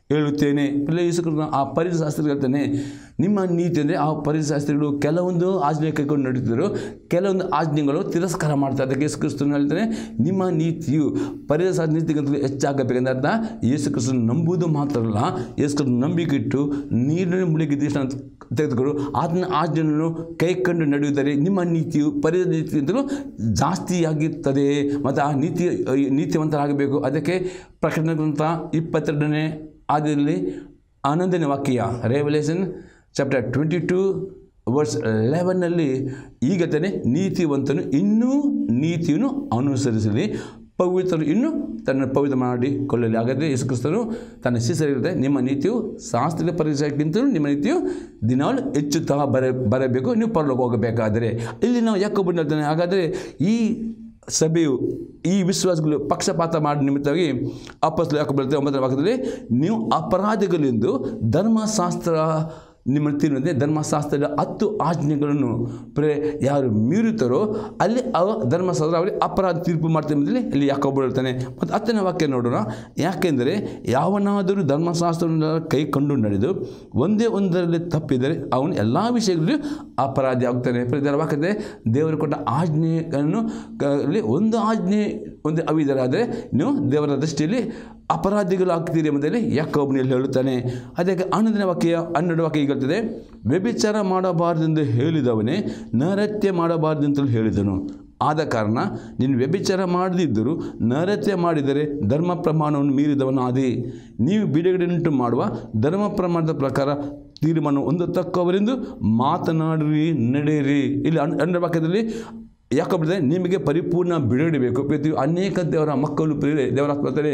ಹೇಳುತ್ತೇನೆ ಪ್ರಿಯ ಯೇಸು ಕ್ರಿಸ್ತನು ಆ ಪರಿಶಾಸ್ತ್ರ ಹೇಳ್ತಾನೆ ನಿಮ್ಮ ನೀತಿ ಅಂದರೆ ಆ ಪರಿಶಾಸ್ತ್ರಿಗಳು ಕೆಲವೊಂದು ಆಜ್ಞೆ ಕೈಕೊಂಡು ನಡೀತಿದ್ರು ಕೆಲವೊಂದು ಆಜ್ಞೆಗಳು ತಿರಸ್ಕಾರ ಮಾಡ್ತಾರೆ ಅದಕ್ಕೆ ಯೇಸು ಕ್ರಿಸ್ತನು ಹೇಳ್ತಾನೆ ನಿಮ್ಮ ನೀತಿಯು ಪರಿಶಾಸ್ತ್ರ ನೀತಿಗಿಂತಲೂ ಹೆಚ್ಚಾಗಬೇಕಂದ್ರೆ ಅರ್ಥ ಯೇಸು ಕ್ರಿಸ್ತನ ನಂಬುವುದು ಮಾತ್ರ ಅಲ್ಲ ಯೇಸು ಕ್ರಿಸ್ತನ ನಂಬಿಕೆ ಇಟ್ಟು ನೀರಿನ ಮುಳುಗಿ ದೇಶ ತೆಗೆದುಕೊಂಡು ಆತನ ಆಜ್ಞೆಯನ್ನು ಕೈಕೊಂಡು ನಡೆಯುವುದರೆ ನಿಮ್ಮ ನೀತಿಯು ಪರಿದ ನೀತಿಗಿಂತಲೂ ಜಾಸ್ತಿಯಾಗಿರ್ತದೆ ಮತ್ತು ಆ ನೀತಿ ನೀತಿವಂತರಾಗಬೇಕು ಅದಕ್ಕೆ ಪ್ರಕಟಣೆ ಗ್ರಂಥ ಇಪ್ಪತ್ತೆರಡನೇ ಆದಿಯಲ್ಲಿ ಹನ್ನೊಂದನೇ ವಾಕ್ಯ Revelation chapter twenty two verse ಲೆವೆನ್ನಲ್ಲಿ ಈಗ ತಾನೆ ನೀತಿವಂತನು ಇನ್ನೂ ನೀತಿಯನ್ನು ಅನುಸರಿಸಲಿ ಪವಿತ್ರನು ಇನ್ನೂ ತನ್ನ ಪವಿತ್ರ ಮಾಡಿಕೊಳ್ಳಲಿ ಹಾಗಾದರೆ ಯೇಸು ಕ್ರಿಸ್ತನು ತನ್ನ ಶಿಷ್ಯರಿರುತ್ತೆ ನಿಮ್ಮ ನೀತಿಯು ಶಾಸ್ತ್ರೀಯ ಪರೀಕ್ಷೆಗಿಂತಲೂ ನಿಮ್ಮ ನೀತಿಯು ದಿನಾಲು ಹೆಚ್ಚುತ್ತಾ ಬರ ಬರಬೇಕು ನೀವು ಪರಲೋಕ ಹೋಗಬೇಕಾದರೆ ಇಲ್ಲಿ ನಾವು ಯಾಕೆ ಹೇಳ್ತಾನೆ ಹಾಗಾದರೆ ಈ ಸಭೆಯು ಈ ವಿಶ್ವಾಸಗಳು ಪಕ್ಷಪಾತ ಮಾಡಿ ನಿಮಿತ್ತವಾಗಿ ಅಪ್ಪಸ್ಲು ಯಾಕೆ ಬರುತ್ತೆ ಒಂಬತ್ತನೇ ವಾಕ್ಯದಲ್ಲಿ ನೀವು ಅಪರಾಧಿಗಳೆಂದು ಧರ್ಮಶಾಸ್ತ್ರ ನಿಮ್ಮ ತೀರ್ಮಾನ ಧರ್ಮಶಾಸ್ತ್ರದ ಹತ್ತು ಆಜ್ಞೆಗಳನ್ನು ಪ್ರೇ ಯಾರು ಮೀರುತ್ತಾರೋ ಅಲ್ಲಿ ಅವ ಧರ್ಮಶಾಸ್ತ್ರ ಅವರಿಗೆ ಅಪರಾಧ ತೀರ್ಪು ಮಾಡ್ತಾರೆ ಎಂಬುದರಲ್ಲಿ ಇಲ್ಲಿ ಯಾಕೊಬ್ಬ ಹೇಳ್ತಾನೆ ಮತ್ತು ಹತ್ತನೇ ವಾಕ್ಯ ನೋಡೋಣ ಯಾಕೆಂದರೆ ಯಾವನಾದರೂ ಧರ್ಮಶಾಸ್ತ್ರವನ್ನು ಕೈ ಕೊಂಡು ನಡೆದು ಒಂದೇ ಒಂದರಲ್ಲಿ ತಪ್ಪಿದರೆ ಅವನು ಎಲ್ಲ ವಿಷಯಗಳಲ್ಲೂ ಅಪರಾಧಿ ಆಗ್ತಾನೆ ಪ್ರತಿ ವಾಕ್ಯದ ದೇವರು ಕೊಟ್ಟ ಆಜ್ಞೆಗಳನ್ನು ಕ- ಅಲ್ಲಿ ಒಂದು ಆಜ್ಞೆ ಒಂದು ಅವಿದರಾದರೆ ನೀವು ದೇವರ ದೃಷ್ಟಿಯಲ್ಲಿ ಅಪರಾಧಿಗಳಾಗ್ತೀರಿ ಎಂಬುದರಲ್ಲಿ ಯಾಕೊಬ್ಬನಲ್ಲಿ ಹೇಳುತ್ತಾನೆ ಅದಕ್ಕೆ ಹನ್ನೊಂದನೇ ವಾಕ್ಯ ಹನ್ನೆರಡು ವಾಕ್ಯ ಈಗ ಹೇಳ್ತದೆ ವ್ಯಭಿಚಾರ ಮಾಡಬಾರದೆಂದು ಹೇಳಿದವನೇ ನರತ್ಯ ಮಾಡಬಾರದೆಂತಲೂ ಹೇಳಿದನು ಆದ ಕಾರಣ ನೀನು ವ್ಯಭಿಚಾರ ಮಾಡದಿದ್ದರೂ ನರತ್ಯ ಮಾಡಿದರೆ ಧರ್ಮ ಪ್ರಮಾಣವನ್ನು ಮೀರಿದವನಾದಿ ನೀವು ಬಿಡುಗಡೆಯುಂಟು ಮಾಡುವ ಧರ್ಮ ಪ್ರಮಾಣದ ಪ್ರಕಾರ ತೀರ್ಮಾನ ಹೊಂದತಕ್ಕವರೆಂದು ಮಾತನಾಡಿರಿ ನಡೆಯಿರಿ ಇಲ್ಲಿ ಹನ್- ಹನ್ನೆರಡು ವಾಕ್ಯದಲ್ಲಿ ಯಾಕಂದ್ರೆ ನಿಮಗೆ ಪರಿಪೂರ್ಣ ಬಿಡುಗಡೆ ಬೇಕು ಪ್ರತಿ ಅನೇಕ ದೇವರ ಮಕ್ಕಳು ಪ್ರಿಯರೇ ದೇವರ ಆತ್ಮತರೇ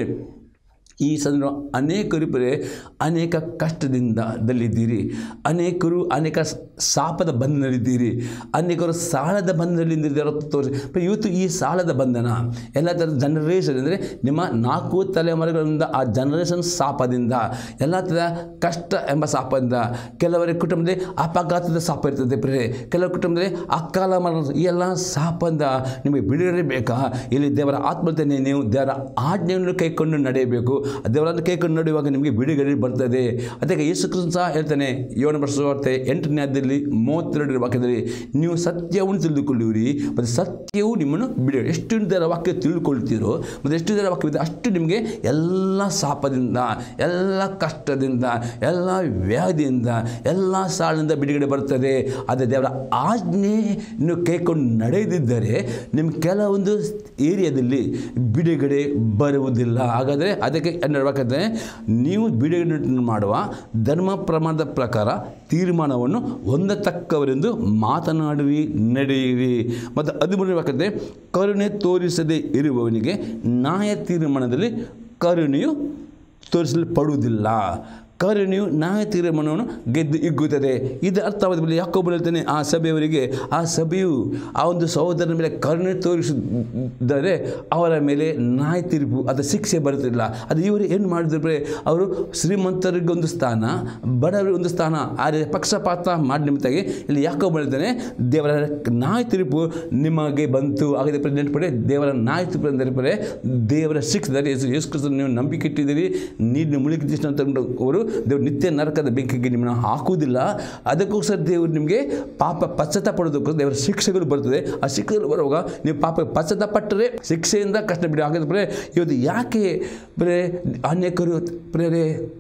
ಈ ಸಂದರ್ಭ ಅನೇಕರು ಪ್ರಿಯರೇ ಅನೇಕ ಕಷ್ಟದಿಂದ ದಲ್ಲಿದ್ದೀರಿ ಅನೇಕರು ಅನೇಕ ಸ- ಶಾಪದ ಬಂಧನಲ್ಲಿದ್ದೀರಿ ಅನೇಕರು ಸಾಲದ ಬಂಧನದಲ್ಲಿದ್ದೀರಿ ತೋರಿಸಿ ಪ್ರಿಯ, ಇವತ್ತು ಈ ಸಾಲದ ಬಂಧನ ಎಲ್ಲ ಥರದ ಜನರೇಷನ್ ಅಂದರೆ ನಿಮ್ಮ ನಾಲ್ಕು ತಲೆಮಾರುಗಳಿಂದ ಆ ಜನರೇಷನ್ ಶಾಪದಿಂದ ಎಲ್ಲ ಥರದ ಕಷ್ಟ ಎಂಬ ಶಾಪದಿಂದ ಕೆಲವರ ಕುಟುಂಬದಲ್ಲಿ ಅಪಘಾತದ ಶಾಪ ಇರ್ತದೆ ಪ್ರಿಯರೇ ಕೆಲವರ ಕುಟುಂಬದಲ್ಲಿ ಅಕಾಲ ಮರಣ ಈ ಎಲ್ಲ ಶಾಪದಿಂದ ನಿಮಗೆ ಬಿಡುಗಡೆ ಬೇಕಾ ಇಲ್ಲಿ ದೇವರ ಆತ್ಮತನೇ ನೀವು ದೇವರ ಆಜ್ಞೆಯನ್ನು ಕೈಕೊಂಡು ನಡೆಯಬೇಕು ದೇವರನ್ನು ಕೈಕೊಂಡು ನಡೆಯುವಾಗ ನಿಮಗೆ ಬಿಡುಗಡೆ ಬರ್ತದೆ ಅದಕ್ಕೆ ಯೇಸು ಕ್ರಿಸ್ತ ಸಹ ಹೇಳ್ತಾನೆ ಏಳು ವರ್ಷ ವಾರ್ತೆ ಎಂಟನೇ ಅಧ್ಯಾಯದಲ್ಲಿ ಮೂವತ್ತೆರಡರ ವಾಕ್ಯದಲ್ಲಿ ನೀವು ಸತ್ಯವನ್ನು ತಿಳಿದುಕೊಳ್ಳುವಿರಿ ಮತ್ತು ಸತ್ಯವು ನಿಮ್ಮನ್ನು ಬಿಡುಗಡೆ ಎಷ್ಟು ದೇವರ ವಾಕ್ಯ ತಿಳ್ಕೊಳ್ತೀರೋ ಮತ್ತು ಎಷ್ಟು ದೇವರ ವಾಕ್ಯವಿದೆ ಅಷ್ಟು ನಿಮಗೆ ಎಲ್ಲ ಶಾಪದಿಂದ ಎಲ್ಲ ಕಷ್ಟದಿಂದ ಎಲ್ಲ ವ್ಯಾಧಿಯಿಂದ ಎಲ್ಲ ಸಾಲಿನಿಂದ ಬಿಡುಗಡೆ ಬರ್ತದೆ ಆದರೆ ದೇವರ ಆಜ್ಞೆಯನ್ನು ಕೈಕೊಂಡು ನಡೆಯದಿದ್ದರೆ ನಿಮ್ಗೆ ಕೆಲವೊಂದು ಏರಿಯಾದಲ್ಲಿ ಬಿಡುಗಡೆ ಬರುವುದಿಲ್ಲ ಹಾಗಾದರೆ ಅದಕ್ಕೆ ನಡಬೇಕಾದ್ರೆ ನೀವು ಬಿಡುಗಡೆ ಮಾಡುವ ಧರ್ಮ ಪ್ರಮಾಣದ ಪ್ರಕಾರ ತೀರ್ಮಾನವನ್ನು ಹೊಂದತಕ್ಕವರೆಂದು ಮಾತನಾಡಿರಿ ನಡೆಯಿರಿ ಮತ್ತು ಹದಿಮೂರನೇ ವಾಕ್ಯತೆ ಕರುಣೆ ತೋರಿಸದೇ ಇರುವವನಿಗೆ ನ್ಯಾಯ ತೀರ್ಮಾನದಲ್ಲಿ ಕರುಣೆಯು ತೋರಿಸಲ್ಪಡುವುದಿಲ್ಲ ಕರುಣೆಯು ನ್ಯಾಯ ತೀರ್ಮಾನವನ್ನು ಗೆದ್ದು ಇಗ್ಗುತ್ತದೆ ಇದು ಅರ್ಥವಾದ ಮೇಲೆ ಯಾಕೊಬ್ಬರು ಹೇಳ್ತಾನೆ ಆ ಸಭೆಯವರಿಗೆ ಆ ಸಭೆಯು ಆ ಒಂದು ಸಹೋದರನ ಮೇಲೆ ಕರುಣೆ ತೋರಿಸಿದರೆ ಅವರ ಮೇಲೆ ನ್ಯಾಯ ತೀರ್ಪು ಅಥವಾ ಶಿಕ್ಷೆ ಬರುತ್ತಿಲ್ಲ ಅದು ಇವರು ಏನು ಮಾಡಿದ್ರು ಬರೀ ಅವರು ಶ್ರೀಮಂತರಿಗೆ ಒಂದು ಸ್ಥಾನ ಬಡವರಿಗೆ ಒಂದು ಸ್ಥಾನ ಆದರೆ ಪಕ್ಷಪಾತ ಮಾಡಿ ನಿಮಿತ್ತಾಗಿ ಇಲ್ಲಿ ಯಾಕೊಬ್ಬರು ಹೇಳ್ತಾನೆ ದೇವರ ನ್ಯಾಯ ತೀರ್ಪು ನಿಮಗೆ ಬಂತು ಹಾಗಾದರೆ ಪ್ರ- ನೆನಪಡೆ ದೇವರ ನ್ಯಾಯ ತೀರ್ಪು ಅಂದರೆ ಪಡೆ ದೇವರ ಶಿಕ್ಷಿದ್ದಾರೆ ಯೇಸು ಯೇಸು ಕ್ರಿಸ್ತನ ನೀವು ನಂಬಿಕೆ ಇಟ್ಟಿದ್ದೀರಿ ನೀರು ಮುಳುಗಿ ಅಂತ ಅವರು ದೇವರು ನಿತ್ಯ ನರಕದ ಬೆಂಕಿಗೆ ನಿಮ್ಮನ್ನು ಹಾಕುವುದಿಲ್ಲ ಅದಕ್ಕೋಸ್ಕರ ದೇವರು ನಿಮಗೆ ಪಾಪ ಪಶ್ಚಾತ್ತಾಪಡೋದಕ್ಕೋಸ್ಕರ ದೇವರ ಶಿಕ್ಷೆಗಳು ಬರ್ತದೆ ಆ ಶಿಕ್ಷೆಗಳು ಬರುವಾಗ ನೀವು ಪಾಪ ಪಶ್ಚಾತ್ತಾಪಟ್ಟರೆ ಶಿಕ್ಷೆಯಿಂದ ಕಷ್ಟ ಬಿಡಿ ಹಾಗಾದ್ರೆ ಬರೇ ಇವತ್ತು ಯಾಕೆ ಬರೇ ಅನೇಕರು ಪ್ರೇರೆ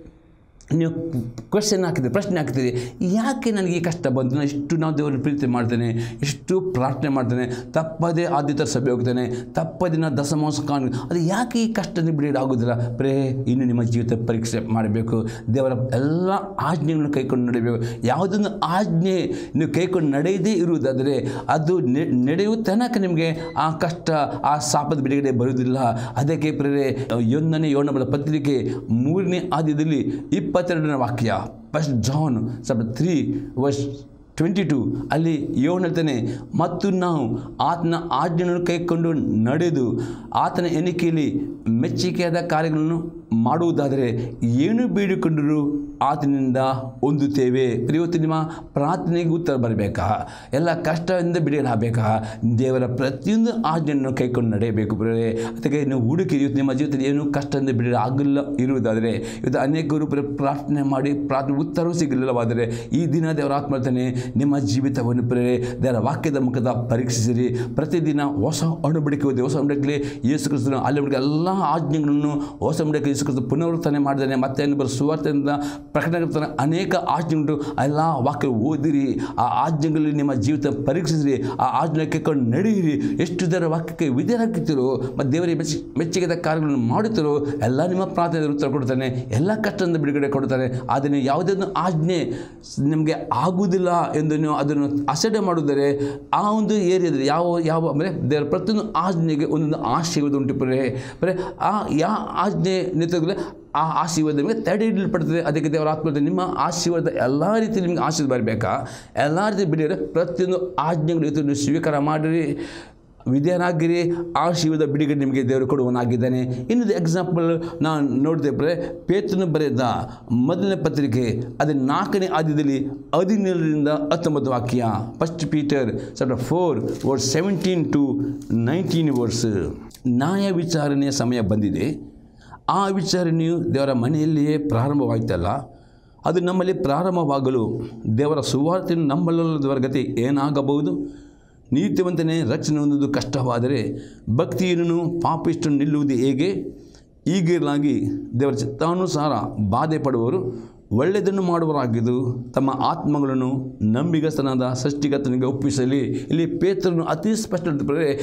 ನೀವು ಕ್ವೆಶನ್ ಹಾಕಿದ್ರಿ ಪ್ರಶ್ನೆ ಹಾಕ್ತೀರಿ ಯಾಕೆ ನನಗೆ ಈ ಕಷ್ಟ ಬಂತು ನಾನು ಇಷ್ಟು ನಾವು ದೇವರನ್ನು ಪ್ರೀತಿ ಮಾಡ್ತೇನೆ ಇಷ್ಟು ಪ್ರಾರ್ಥನೆ ಮಾಡ್ತೇನೆ ತಪ್ಪದೇ ಆದ್ಯತ ಸಭೆ ಹೋಗ್ತೇನೆ ತಪ್ಪದೇ ನಾನು ದಸಮಾಂಸ ಕಾಣ್ ಅದು ಯಾಕೆ ಈ ಕಷ್ಟ ಬಿಡುಗಡೆ ಆಗೋದಿಲ್ಲ ಪ್ರೇ ಇನ್ನು ನಿಮ್ಮ ಜೀವಿತ ಪರೀಕ್ಷೆ ಮಾಡಬೇಕು ದೇವರ ಎಲ್ಲ ಆಜ್ಞೆಗಳನ್ನು ಕೈಕೊಂಡು ನಡೆಯಬೇಕು ಯಾವುದೊಂದು ಆಜ್ಞೆ ನೀವು ಕೈಕೊಂಡು ನಡೆಯದೇ ಇರುವುದಾದರೆ ಅದು ನೆ- ನಡೆಯುವ ತನಕ ನಿಮಗೆ ಆ ಕಷ್ಟ ಆ ಶಾಪದ ಬಿಡುಗಡೆ ಬರುವುದಿಲ್ಲ ಅದಕ್ಕೆ ಪ್ರೇರೆ ಒಂದನೇ ಯೋಣಬಲ ಪತ್ರಿಕೆ ಮೂರನೇ ಆದ್ಯದಲ್ಲಿ ಇಪ್ಪತ್ತೆರಡನೇ ವಾಕ್ಯ first John sub three verse twenty two ಅಲ್ಲಿ ಯೋನ್ ಹೇಳ್ತಾನೆ ಮತ್ತು ನಾವು ಆತನ ಆಜ್ಞೆಯನ್ನು ಕೈಕೊಂಡು ನಡೆದು ಆತನ ಎಣಿಕೆಯಲ್ಲಿ ಮೆಚ್ಚುಗೆಯಾದ ಕಾರ್ಯಗಳನ್ನು ಮಾಡುವುದಾದರೆ ಏನು ಬೇಡಿಕೊಂಡರೂ ಆತನಿಂದ ಹೊಂದುತ್ತೇವೆ ಇವತ್ತು ನಿಮ್ಮ ಪ್ರಾರ್ಥನೆಗೆ ಉತ್ತರ ಬರಬೇಕಾ ಎಲ್ಲ ಕಷ್ಟದಿಂದ ಬಿಡುಗಡೆಯಾಗಬೇಕಾ ದೇವರ ಪ್ರತಿಯೊಂದು ಆಜ್ಞೆಯನ್ನು ಕೈಕೊಂಡು ನಡೆಯಬೇಕು ಪ್ರಿಯರೇ ಅದಕ್ಕೆ ನೀವು ಹುಡುಕಿ ಇವತ್ತು ನಿಮ್ಮ ಜೀವಿತದಲ್ಲಿ ಏನು ಕಷ್ಟದಿಂದ ಬಿಡುಗಡೆ ಆಗಲ್ಲ ಇರುವುದಾದರೆ ಇವತ್ತು ಅನೇಕರು ಪ್ರ- ಪ್ರಾರ್ಥನೆ ಮಾಡಿ ಪ್ರಾರ್ಥನೆ ಉತ್ತರವೂ ಸಿಗಲಿಲ್ಲವಾದರೆ ಈ ದಿನ ದೇವರ ಆತ್ಮರ್ತಾನೆ ನಿಮ್ಮ ಜೀವಿತವನ್ನು ಪ್ರೇರೆ ದೇವರ ವಾಕ್ಯದ ಮುಖದ ಪರೀಕ್ಷಿಸಿರಿ ಪ್ರತಿದಿನ ಹೊಸ ಅಣುಬಡಿಕೆ ಓದಿ ಹೊಸ ಅಣುಬಡಿಕೆ ಯೇಸು ಕ್ರಿಸ್ತನ ಅಲ್ಲಿ ಎಲ್ಲ ಆಜ್ಞೆಗಳನ್ನು ಹೊಸ ಅಣುಬಡಿಕೆ ಯೇಸು ಕ್ರಿಸ್ತ ಪುನರುತ್ಥಾನೆ ಮಾಡಿದ್ದಾನೆ ಮತ್ತೆ ಬರೋ ಸುವಾರ್ತೆಯಿಂದ ಪ್ರಕಟನ ಅನೇಕ ಆಜ್ಞೆಗಳು ಎಲ್ಲ ವಾಕ್ಯ ಓದಿರಿ ಆ ಆಜ್ಞೆಗಳಲ್ಲಿ ನಿಮ್ಮ ಜೀವಿತ ಪರೀಕ್ಷಿಸಿರಿ ಆ ಆಜ್ಞೆ ಕೇಳ್ಕೊಂಡು ನಡೆಯಿರಿ ಎಷ್ಟು ದೇವರ ವಾಕ್ಯಕ್ಕೆ ವಿಧೇಯರಾಗುತ್ತೀರೋ ಮತ್ತು ದೇವರಿಗೆ ಮೆಚ್ಚಿ ಮೆಚ್ಚುಗೆದ ಕಾರ್ಯಗಳನ್ನು ಮಾಡುತ್ತೀರೋ ಎಲ್ಲ ನಿಮ್ಮ ಪ್ರಾರ್ಥನೆ ಉತ್ತರ ಕೊಡ್ತಾನೆ ಎಲ್ಲ ಕಷ್ಟದಿಂದ ಬಿಡುಗಡೆ ಕೊಡ್ತಾನೆ ಆದರೆ ನೀವು ಯಾವುದೇ ಒಂದು ಆಜ್ಞೆ ನಿಮಗೆ ಆಗುವುದಿಲ್ಲ ಎಂದು ನೀವು ಅದನ್ನು ಅಸಡ್ಡೆ ಮಾಡಿದರೆ ಆ ಒಂದು ಏರಿಯಾದಲ್ಲಿ ಯಾವ ಯಾವ ಅಂದರೆ ದೇವರ ಪ್ರತಿಯೊಂದು ಆಜ್ಞೆಗೆ ಒಂದೊಂದು ಆಶೀರ್ವಾದ ಉಂಟು ಬರೇ ಬರೇ ಆ ಯಾ ಆಜ್ಞೆ ನಿಂತಾಗಲೇ ಆ ಆಶೀರ್ವಾದ ನಿಮಗೆ ತಡೆ ಹಿಡಿಯಲ್ಪಡ್ತದೆ ಅದಕ್ಕೆ ದೇವರ ಆತ್ಮದ ನಿಮ್ಮ ಆಶೀರ್ವಾದ ಎಲ್ಲ ರೀತಿ ನಿಮಗೆ ಆಶೀರ್ವಾದ ಬರಬೇಕಾ ಎಲ್ಲ ರೀತಿ ಬಿಡಿದರೆ ಪ್ರತಿಯೊಂದು ಆಜ್ಞೆಗಳು ಇವತ್ತು ನೀವು ಸ್ವೀಕಾರ ಮಾಡಿರಿ ವಿಧೇಯರಾಗಿರಿ ಆಶೀರ್ವಾದ ಬಿಡುಗಡೆ ನಿಮಗೆ ದೇವರು ಕೊಡುವನಾಗಿದ್ದಾನೆ ಇನ್ನೊಂದು ಎಕ್ಸಾಂಪಲ್ ನಾನು ನೋಡಿದೆ ಬರೆ ಪೇತ್ರನು ಬರೆದ ಮೊದಲನೇ ಪತ್ರಿಕೆ ಅದು ನಾಲ್ಕನೇ ಆದ್ಯದಲ್ಲಿ ಹದಿನೇಳರಿಂದ ಹತ್ತೊಂಬತ್ತು ವಾಕ್ಯ first Peter chapter four verse seventeen to nineteen verse ನ್ಯಾಯ ವಿಚಾರಣೆಯ ಸಮಯ ಬಂದಿದೆ ಆ ವಿಚಾರಣೆಯು ದೇವರ ಮನೆಯಲ್ಲಿಯೇ ಪ್ರಾರಂಭವಾಯ್ತಲ್ಲ ಅದು ನಮ್ಮಲ್ಲಿ ಪ್ರಾರಂಭವಾಗಲು ದೇವರ ಸುವಾರ್ತೆಯನ್ನು ನಂಬಲಲ್ಲದವರ ಗತಿ ಏನಾಗಬಹುದು ನೀತಿವಂತನೇ ರಕ್ಷಣೆ ಹೊಂದುವುದು ಕಷ್ಟವಾದರೆ ಭಕ್ತಿಯನ್ನು ಪಾಪಿಷ್ಟನ್ನು ನಿಲ್ಲುವುದು ಹೇಗೆ ಹೀಗಿರಲಾಗಿ ದೇವರ ಚಿತ್ತಾನುಸಾರ ಬಾಧೆ ಪಡುವವರು ಒಳ್ಳೆಯದನ್ನು ಮಾಡುವರಾಗಿದ್ದು ತಮ್ಮ ಆತ್ಮಗಳನ್ನು ನಂಬಿಗಸ್ತನಾದ ಸೃಷ್ಟಿಗತನಿಗೆ ಒಪ್ಪಿಸಲಿ ಇಲ್ಲಿ ಪೇತ್ರನು ಅತಿ ಸ್ಪಷ್ಟ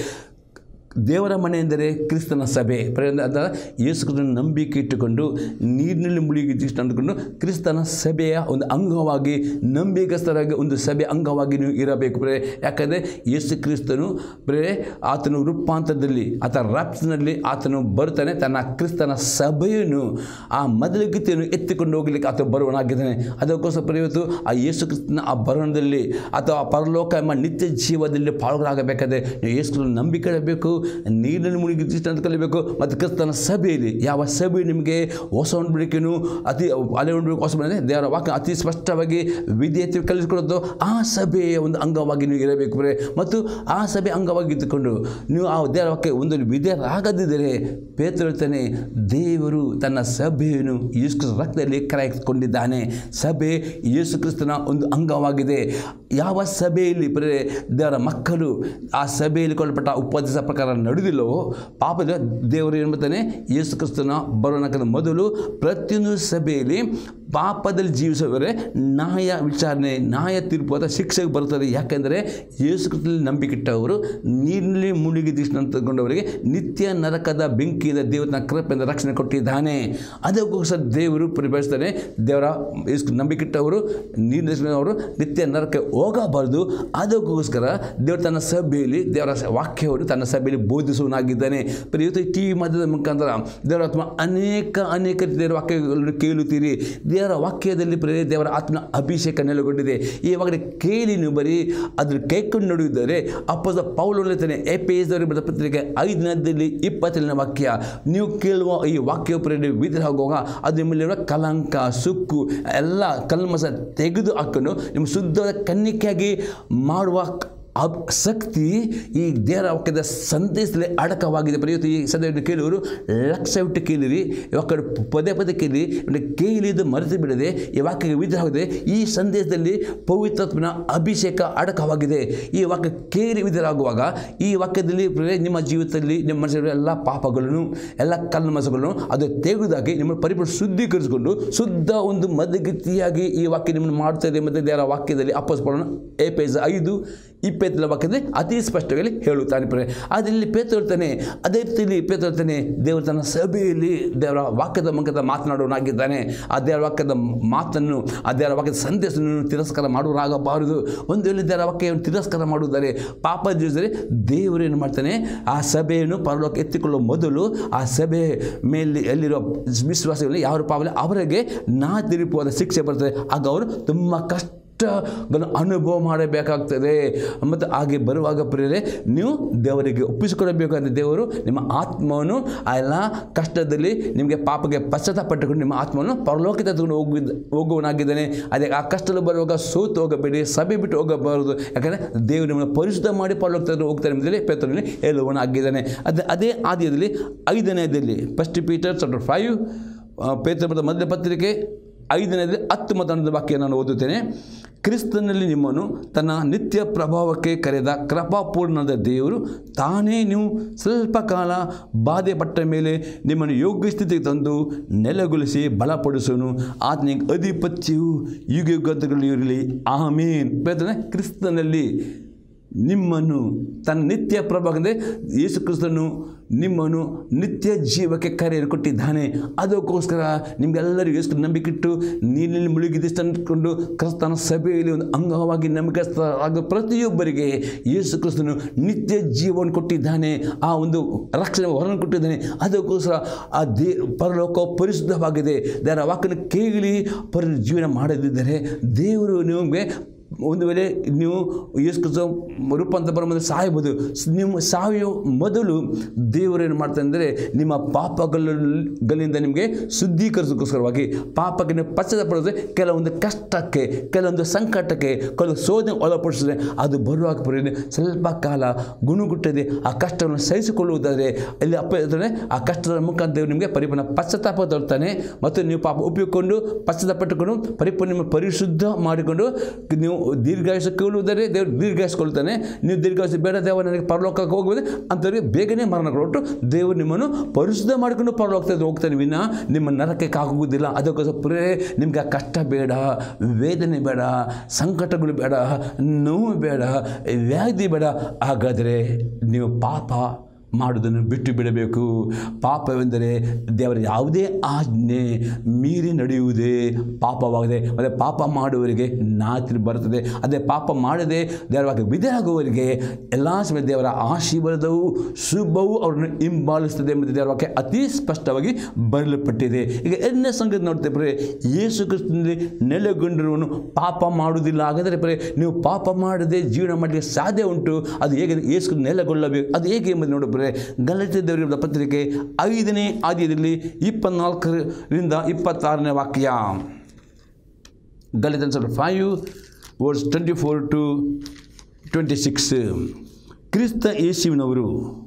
ದೇವರ ಮನೆ ಎಂದರೆ ಕ್ರಿಸ್ತನ ಸಭೆ ಅದ ಯೇಸು ಕ್ರಿಸ್ತನ ನಂಬಿಕೆ ಇಟ್ಟುಕೊಂಡು ನೀರಿನಲ್ಲಿ ಮುಳುಗಿ ದೃಷ್ಟಿ ಅಂದುಕೊಂಡು ಕ್ರಿಸ್ತನ ಸಭೆಯ ಒಂದು ಅಂಗವಾಗಿ ನಂಬಿಕಸ್ಥರಾಗಿ ಒಂದು ಸಭೆ ಅಂಗವಾಗಿ ನೀವು ಇರಬೇಕು ಪ್ರೇ ಯಾಕಂದರೆ ಯೇಸು ಕ್ರಿಸ್ತನು ಪ್ರೇ ಆತನು ರೂಪಾಂತರದಲ್ಲಿ ಆತ ರಾಪ್ಸ್ನಲ್ಲಿ ಆತನು ಬರ್ತಾನೆ ತನ್ನ ಕ್ರಿಸ್ತನ ಸಭೆಯನ್ನು ಆ ಮೊದಲಿಗಿತೆಯನ್ನು ಎತ್ತಿಕೊಂಡು ಹೋಗಲಿಕ್ಕೆ ಆತ ಬರುವನಾಗಿದ್ದಾನೆ ಅದಕ್ಕೋಸ್ಕರ ಪ್ರಿಯ ಇವತ್ತು ಆ ಯೇಸು ಕ್ರಿಸ್ತನ ಆ ಬರಣದಲ್ಲಿ ಅಥವಾ ಆ ಪರಲೋಕ ಎಂಬ ನಿತ್ಯ ಜೀವದಲ್ಲಿ ಪಾಲ್ಗೊಳ್ಳಾಗಬೇಕಾದ್ರೆ ನೀವು ಯೇಸು ಕ್ರಿಸ್ತನ ನಂಬಿಕೆ ಇಡಬೇಕು ನೀರಿನಲ್ಲಿ ಮುಳುಗಿ ದೃಷ್ಟಿ ಅಂತ ಕಲಿಬೇಕು ಮತ್ತು ಕ್ರಿಸ್ತನ ಸಭೆಯಲ್ಲಿ ಯಾವ ಸಭೆ ನಿಮಗೆ ಹೊಸ ಹೊಂದ್ಬಿಡಿಕೆನು ಅತಿ ಅಲೆ ಹೊಂದ್ಬಿಡಿಕೆ ಹೊಸ ಬಂದರೆ ದೇವರ ವಾಕ್ಯ ಅತಿ ಸ್ಪಷ್ಟವಾಗಿ ವಿಧೇಯತೆ ಕಲಿಸಿಕೊಡೋದು ಆ ಸಭೆಯ ಒಂದು ಅಂಗವಾಗಿ ನೀವು ಇರಬೇಕು ಬರೇ ಮತ್ತು ಆ ಸಭೆ ಅಂಗವಾಗಿ ಇದ್ದುಕೊಂಡು ನೀವು ಆ ದೇವರ ವಾಕ್ಯ ಒಂದು ವಿಧೇಯರಾಗದಿದ್ದರೆ ಪೇತ್ರ ಹೇಳ್ತಾನೆ ದೇವರು ತನ್ನ ಸಭೆಯನ್ನು ಯೇಸು ಕ್ರಿಸ್ತ ರಕ್ತದಲ್ಲಿ ಕರೆಯಿಕೊಂಡಿದ್ದಾನೆ ಸಭೆ ಯೇಸು ಕ್ರಿಸ್ತನ ಒಂದು ಅಂಗವಾಗಿದೆ ಯಾವ ಸಭೆಯಲ್ಲಿ ಬರೇ ದೇವರ ಮಕ್ಕಳು ಆ ಸಭೆಯಲ್ಲಿ ಕೊಡಲ್ಪಟ್ಟ ಉಪದೇಶ ಪ್ರಕಾರ ನಡೆದಿಲ್ಲವೋ ಪಾಪದ ದೇವರು ಏನು ಮಾಡ್ತಾನೆ ಯೇಸು ಕ್ರಿಸ್ತನ ಬರೋಣಕ್ಕದ ಮೊದಲು ಪ್ರತಿಯೊಂದು ಸಭೆಯಲ್ಲಿ ಪಾಪದಲ್ಲಿ ಜೀವಿಸುವವರೇ ನ್ಯಾಯ ವಿಚಾರಣೆ ನ್ಯಾಯ ತೀರ್ಪು ಅಥವಾ ಶಿಕ್ಷೆಗೆ ಬರುತ್ತದೆ ಯಾಕೆಂದರೆ ಯೇಸು ಕ್ರಿಸ್ತನಲ್ಲಿ ನಂಬಿಕಿಟ್ಟವರು ನೀರಿನಲ್ಲಿ ಮುಳುಗಿ ದೃಷ್ಟಿ ತಗೊಂಡವರಿಗೆ ನಿತ್ಯ ನರಕದ ಬೆಂಕಿಯಿಂದ ದೇವರನ್ನ ಕೃಪೆಯಿಂದ ರಕ್ಷಣೆ ಕೊಟ್ಟಿದ್ದಾನೆ ಅದಕ್ಕೋಸ್ಕರ ದೇವರು ಪರಿಭಾವಿಸ್ತಾನೆ ದೇವರ ಯೇಸು ನಂಬಿಕಿಟ್ಟವರು ನೀರಿನವರು ನಿತ್ಯ ನರಕ್ಕೆ ಹೋಗಬಾರ್ದು ಅದಕ್ಕೋಸ್ಕರ ದೇವರು ತನ್ನ ಸಭೆಯಲ್ಲಿ ದೇವರ ವಾಕ್ಯವನ್ನು ತನ್ನ ಸಭೆಯಲ್ಲಿ ಬೋಧಿಸುವನಾಗಿದ್ದಾನೆ ಬರೀ ಇವತ್ತು ಟಿ ವಿ ಮಾಧ್ಯಮದ ಮುಖಾಂತರ ದೇವರ ಆತ್ಮ ಅನೇಕ ಅನೇಕ ದೇವರ ವಾಕ್ಯಗಳನ್ನು ಕೇಳುತ್ತೀರಿ ದೇವರ ವಾಕ್ಯದಲ್ಲಿ ಬರೀ ದೇವರ ಆತ್ಮನ ಅಭಿಷೇಕ ನೆಲೆಗೊಂಡಿದೆ ಇವಾಗ ಕೇಳಿ ನೀವು ಬರೀ ಅದ್ರ ಕೈಕೊಂಡು ನಡೆಯುತ್ತಾರೆ ಅಪ್ಪದ ಪೌಲು ಹೇಳ್ತಾನೆ ಎ ಪಿ ಎಸ್ ಅವರಿಗೆ ಬರೆದ ಪತ್ರಿಕೆ ಐದನೇದಲ್ಲಿ ಇಪ್ಪತ್ತೇಳನೇ ವಾಕ್ಯ ನೀವು ಕೇಳುವ ಈ ವಾಕ್ಯ ಪ್ರೇರಣೆ ವಿದ್ರ ಹೋಗುವಾಗ ಅದು ನಿಮ್ಮಲ್ಲಿರುವ ಕಲಂಕ ಸುಕ್ಕು ಎಲ್ಲ ಕಲ್ಮಸ ತೆಗೆದು ಹಾಕೊಂಡು ನಿಮ್ಮ ಶುದ್ಧವಾದ ಕನ್ನಿಕೆಯಾಗಿ ಮಾಡುವ ಅಬ್ ಶಕ್ತಿ ಈ ದೇವರ ವಾಕ್ಯದ ಸಂದೇಶದಲ್ಲಿ ಅಡಕವಾಗಿದೆ ಬರೆಯುತ್ತೆ ಈ ಸದ್ಯ ಕೇಳುವರು ಲಕ್ಷ ಬಿಟ್ಟು ಕೇಳಿರಿ ಇವಾಗ ಪದೇ ಪದೇ ಕೇಳಿ ಕೇಳಿದು ಮರೆತು ಬಿಡದೆ ಈ ವಾಕ್ಯಕ್ಕೆ ವಿಧವಾಗಿದೆ ಈ ಸಂದೇಶದಲ್ಲಿ ಪವಿತ್ರಾತ್ಮನ ಅಭಿಷೇಕ ಅಡಕವಾಗಿದೆ ಈ ವಾಕ್ಯ ಕೇಳಿ ವಿಧರಾಗುವಾಗ ಈ ವಾಕ್ಯದಲ್ಲಿ ಪ್ರಿಯರೇ ನಿಮ್ಮ ಜೀವಿತದಲ್ಲಿ ನಿಮ್ಮ ಮನಸ್ಸಿನ ಎಲ್ಲ ಪಾಪಗಳನ್ನು ಎಲ್ಲ ಕಲ್ಮಸಗಳನ್ನು ಅದು ತೆಗೆದಾಕಿ ನಿಮ್ಮ ಪರಿಪೂರ್ಣ ಶುದ್ಧೀಕರಿಸಿಕೊಂಡು ಶುದ್ಧ ಒಂದು ಮಧ್ಯಗತಿಯಾಗಿ ಈ ವಾಕ್ಯ ನಿಮ್ಮನ್ನು ಮಾಡ್ತಾ ಇದೆ ಮತ್ತು ದೇವರ ವಾಕ್ಯದಲ್ಲಿ ಅಪ್ಪಸ್ಪಡೋಣ ಎ ಪೇಜ್ ಐದು ಇಪ್ಪತ್ತಲ ವಾಕ್ಯದಲ್ಲಿ ಅತಿ ಸ್ಪಷ್ಟವಾಗಿ ಹೇಳುತ್ತಾನೆ ಪ್ರೆ ಅದರಲ್ಲಿ ಪೇತ್ರ ಹೇಳ್ತಾನೆ ಅದೇ ರೀತಿಯಲ್ಲಿ ಪೇತ್ರ ಹೇಳ್ತಾನೆ ದೇವರು ತನ್ನ ಸಭೆಯಲ್ಲಿ ದೇವರ ವಾಕ್ಯದ ಮುಖದ ಮಾತನಾಡೋನಾಗಿದ್ದಾನೆ ಆ ದೇವರ ವಾಕ್ಯದ ಮಾತನ್ನು ಆ ದೇವರ ವಾಕ್ಯದ ಸಂದೇಶವನ್ನು ತಿರಸ್ಕಾರ ಮಾಡುವರಾಗಬಾರದು ಒಂದು ವೇಳೆ ದೇವರ ವಾಕ್ಯವನ್ನು ತಿರಸ್ಕಾರ ಮಾಡುವುದಾರೆ ಪಾಪ ಜೀವಿಸಿದರೆ ದೇವರು ಏನು ಮಾಡ್ತಾನೆ ಆ ಸಭೆಯನ್ನು ಪರಲೋಕ ಎತ್ತಿಕೊಳ್ಳುವ ಮೊದಲು ಆ ಸಭೆ ಮೇಲೆ ಎಲ್ಲಿರೋ ವಿಶ್ವಾಸಗಳು ಯಾವ ಪಾಪ ಅವರಿಗೆ ನಾ ತಿರುಪುವಾದ ಶಿಕ್ಷೆ ಬರ್ತದೆ ಆಗ ಅವರು ತುಂಬ ಕಷ್ಟ ಕಷ್ಟಗಳನ್ನು ಅನುಭವ ಮಾಡಬೇಕಾಗ್ತದೆ ಮತ್ತು ಹಾಗೆ ಬರುವಾಗ ಪ್ರೇರೆ ನೀವು ದೇವರಿಗೆ ಒಪ್ಪಿಸಿಕೊಡಬೇಕಾದ ದೇವರು ನಿಮ್ಮ ಆತ್ಮವನ್ನು ಆ ಎಲ್ಲ ಕಷ್ಟದಲ್ಲಿ ನಿಮಗೆ ಪಾಪಕ್ಕೆ ಪಶ್ಚಾತ್ತಾಪಟ್ಟುಕೊಂಡು ನಿಮ್ಮ ಆತ್ಮವನ್ನು ಪರಲೋಕಕ್ಕೆ ತೆಗೆದುಕೊಂಡು ಹೋಗಿದ್ದ ಹೋಗುವನಾಗಿದ್ದಾನೆ ಅದೇ ಆ ಕಷ್ಟದಲ್ಲಿ ಬರುವಾಗ ಸೋತು ಹೋಗಬೇಡಿ ಸಭೆ ಬಿಟ್ಟು ಹೋಗಬಾರದು ಯಾಕಂದರೆ ದೇವರು ನಿಮ್ಮನ್ನು ಪರಿಶುದ್ಧ ಮಾಡಿ ಪರಲೋಕ ತೆಗೆದು ಹೋಗ್ತಾರೆ ಎಂಬುದರಲ್ಲಿ ಪೇತ್ರನಲ್ಲಿ ಹೇಳುವನಾಗಿದ್ದಾನೆ ಅದೇ ಅದೇ ಆದಿಯದಲ್ಲಿ ಐದನೇದಲ್ಲಿ ಫಸ್ಟ್ ಪೀಟರ್ ಚಾಪ್ಟರ್ ಫೈವ್ ಪೇತ್ರ ಬರೆದ ಮೊದಲ ಪತ್ರಿಕೆ ಐದನೇದಲ್ಲಿ ಹತ್ತು ಮತನದ ವಾಕ್ಯ ನಾನು ಓದುತ್ತೇನೆ ಕ್ರಿಸ್ತನಲ್ಲಿ ನಿಮ್ಮನ್ನು ತನ್ನ ನಿತ್ಯ ಪ್ರಭಾವಕ್ಕೆ ಕರೆದ ಕೃಪಾಪೂರ್ಣದ ದೇವರು ತಾನೇ ನೀವು ಸ್ವಲ್ಪ ಕಾಲ ಬಾಧೆ ಪಟ್ಟ ಮೇಲೆ ನಿಮ್ಮನ್ನು ಯೋಗ್ಯ ಸ್ಥಿತಿಗೆ ತಂದು ನೆಲೆಗೊಳಿಸಿ ಬಲಪಡಿಸುವನು ಆತನಿಗೆ ಅಧಿಪತ್ಯವು ಯುಗ ಯುಗದಲ್ಲಿ ಇರಲಿ ಆಮೇನ್ ಬೇತನೆ ಕ್ರಿಸ್ತನಲ್ಲಿ ನಿಮ್ಮನ್ನು ತನ್ನ ನಿತ್ಯ ಪ್ರಭಾಗಂದರೆ ಯೇಸು ಕ್ರಿಸ್ತನು ನಿಮ್ಮನ್ನು ನಿತ್ಯ ಜೀವಕ್ಕೆ ಕರೆಯನ್ನು ಕೊಟ್ಟಿದ್ದಾನೆ ಅದಕ್ಕೋಸ್ಕರ ನಿಮಗೆಲ್ಲರಿಗೂ ಎಷ್ಟು ನಂಬಿಕಿಟ್ಟು ನೀರಿನಲ್ಲಿ ಮುಳುಗಿದಿಷ್ಟು ಅಂದ್ಕೊಂಡು ಕ್ರಿಸ್ತನ ಸಭೆಯಲ್ಲಿ ಒಂದು ಅಂಗವಾಗಿ ನಂಬಿಕಸ್ಥ ಪ್ರತಿಯೊಬ್ಬರಿಗೆ ಯೇಸು ಕ್ರಿಸ್ತನು ನಿತ್ಯ ಜೀವವನ್ನು ಕೊಟ್ಟಿದ್ದಾನೆ ಆ ಒಂದು ರಕ್ಷಣೆ ಹೊರನ್ನು ಕೊಟ್ಟಿದ್ದಾನೆ ಅದಕ್ಕೋಸ್ಕರ ಆ ದೇ ಪರಲೋಕ ಪರಿಶುದ್ಧವಾಗಿದೆ ದೇವರ ವಾಕನ್ನು ಕೇಳಿ ಪರ ಜೀವನ ಮಾಡದಿದ್ದರೆ ದೇವರು ನಿಮಗೆ ಒಂದು ವೇಳೆ ನೀವು ಯೇಸು ಕ್ರಿಸ್ತ ರೂಪಾಂತರ ಬರೋ ಮೊದಲು ಸಾಯ್ಬೋದು ಸ್- ನೀವು ಸಾಯುವ ಮೊದಲು ದೇವರೇನು ಮಾಡ್ತಾರೆ ಅಂದರೆ ನಿಮ್ಮ ಪಾಪಗಳಿಂದ ನಿಮಗೆ ಶುದ್ಧೀಕರಿಸೋಕ್ಕೋಸ್ಕರವಾಗಿ ಪಾಪಕ್ಕೆ ನೀವು ಪಶ್ಚಾತ್ತಾಪಡಿದ್ರೆ ಕೆಲವೊಂದು ಕಷ್ಟಕ್ಕೆ ಕೆಲವೊಂದು ಸಂಕಟಕ್ಕೆ ಕೆಲವು ಶೋಧನೆ ಒಳಪಡಿಸಿದ್ರೆ ಅದು ಬರುವಾಗ ಬರೀ ಸ್ವಲ್ಪ ಕಾಲ ಗುಣಗುಟ್ಟದೆ ಆ ಕಷ್ಟವನ್ನು ಸಹಿಸಿಕೊಳ್ಳುವುದಾದರೆ ಇಲ್ಲಿ ಅಪ್ಪ ಹೇಳಿದ್ರೆ ಆ ಕಷ್ಟದ ಮುಖಾಂತರ ದೇವರು ನಿಮಗೆ ಪರಿಪೂರ್ಣ ಪಶ್ಚಾತ್ತಾಪ ತರ್ತಾನೆ ಮತ್ತು ನೀವು ಪಾಪ ಒಪ್ಪಿಕೊಂಡು ಪಶ್ಚಾತ್ತಾಪಟ್ಟುಕೊಂಡು ಪರಿಪೂರ್ಣ ನಿಮ್ಮ ಪರಿಶುದ್ಧ ಮಾಡಿಕೊಂಡು ನೀವು ದೀರ್ಘಾಯುಷ ಕೇಳುವುದರೆ ದೇವರು ದೀರ್ಘಾಯಿಸ್ಕೊಳ್ತಾನೆ ನೀವು ದೀರ್ಘಾಯುಷ ಬೇಡ ದೇವ ನನಗೆ ಪರಲೋಕಕ್ಕೆ ಹೋಗ್ಬೋದು ಅಂಥವ್ರಿಗೆ ಬೇಗನೆ ಮರಣ ಕೊಟ್ಟು ದೇವರು ನಿಮ್ಮನ್ನು ಪರಿಶುದ್ಧ ಮಾಡಿಕೊಂಡು ಪರಲೋಕ ಹೋಗ್ತಾನೆ ವಿನ ನಿಮ್ಮ ನರಕ್ಕೆ ಆಗುವುದಿಲ್ಲ ಅದಕ್ಕೋಸ್ಕರ ಪ್ರೇ ನಿಮಗೆ ಆ ಕಷ್ಟ ಬೇಡ ವೇದನೆ ಬೇಡ ಸಂಕಟಗಳು ಬೇಡ ನೋವು ಬೇಡ ವ್ಯಾಧಿ ಬೇಡ ಹಾಗಾದರೆ ನೀವು ಪಾಪ ಮಾಡುವುದನ್ನು ಬಿಟ್ಟು ಬಿಡಬೇಕು ಪಾಪವೆಂದರೆ ದೇವರ ಯಾವುದೇ ಆಜ್ಞೆ ಮೀರಿ ನಡೆಯುವುದೇ ಪಾಪವಾಗಿದೆ ಮತ್ತು ಪಾಪ ಮಾಡುವವರಿಗೆ ನಾತಿ ಬರುತ್ತದೆ ಅದೇ ಪಾಪ ಮಾಡದೆ ದೇವರವಾಗಿ ವಿಧೇಯರಾಗುವವರಿಗೆ ಎಲ್ಲ ಸಮಯ ದೇವರ ಆಶೀರ್ವಾದವು ಶುಭವು ಅವರನ್ನು ಹಿಂಬಾಲಿಸ್ತದೆ ಎಂಬುದು ದೇವರ ವಾಕ್ಯ ಅತಿ ಸ್ಪಷ್ಟವಾಗಿ ಬರಲ್ಪಟ್ಟಿದೆ ಈಗ ಎರಡನೇ ಸಂಗತಿ ನೋಡ್ತೇವೆ ಯೇಸು ಕ್ರಿಸ್ತನಲ್ಲಿ ನೆಲೆಗೊಂಡಿರುವನು ಪಾಪ ಮಾಡುವುದಿಲ್ಲ ಹಾಗಾದರೆ ಬರೀ ನೀವು ಪಾಪ ಮಾಡದೆ ಜೀವನ ಮಾಡಲಿಕ್ಕೆ ಸಾಧ್ಯ ಉಂಟು ಅದು ಹೇಗೆ ಯೇಸು ನೆಲೆಗೊಳ್ಳಬೇಕು ಅದು ಹೇಗೆ ಎಂಬುದು ನೋಡಬ್ರೆ ಗಲತೆ ದೇವರ ಪತ್ರಿಕೆ ಐದನೇ ಆದ್ಯದಲ್ಲಿ ಇಪ್ಪತ್ನಾಲ್ಕರಿಂದ ಇಪ್ಪತ್ತಾರನೇ ವಾಕ್ಯ ಗಲಿತನ್ ಸ್ವಲ್ಪ five verse twenty four to twenty six ಕ್ರಿಸ್ತ ಯೇಸುವಿನವರು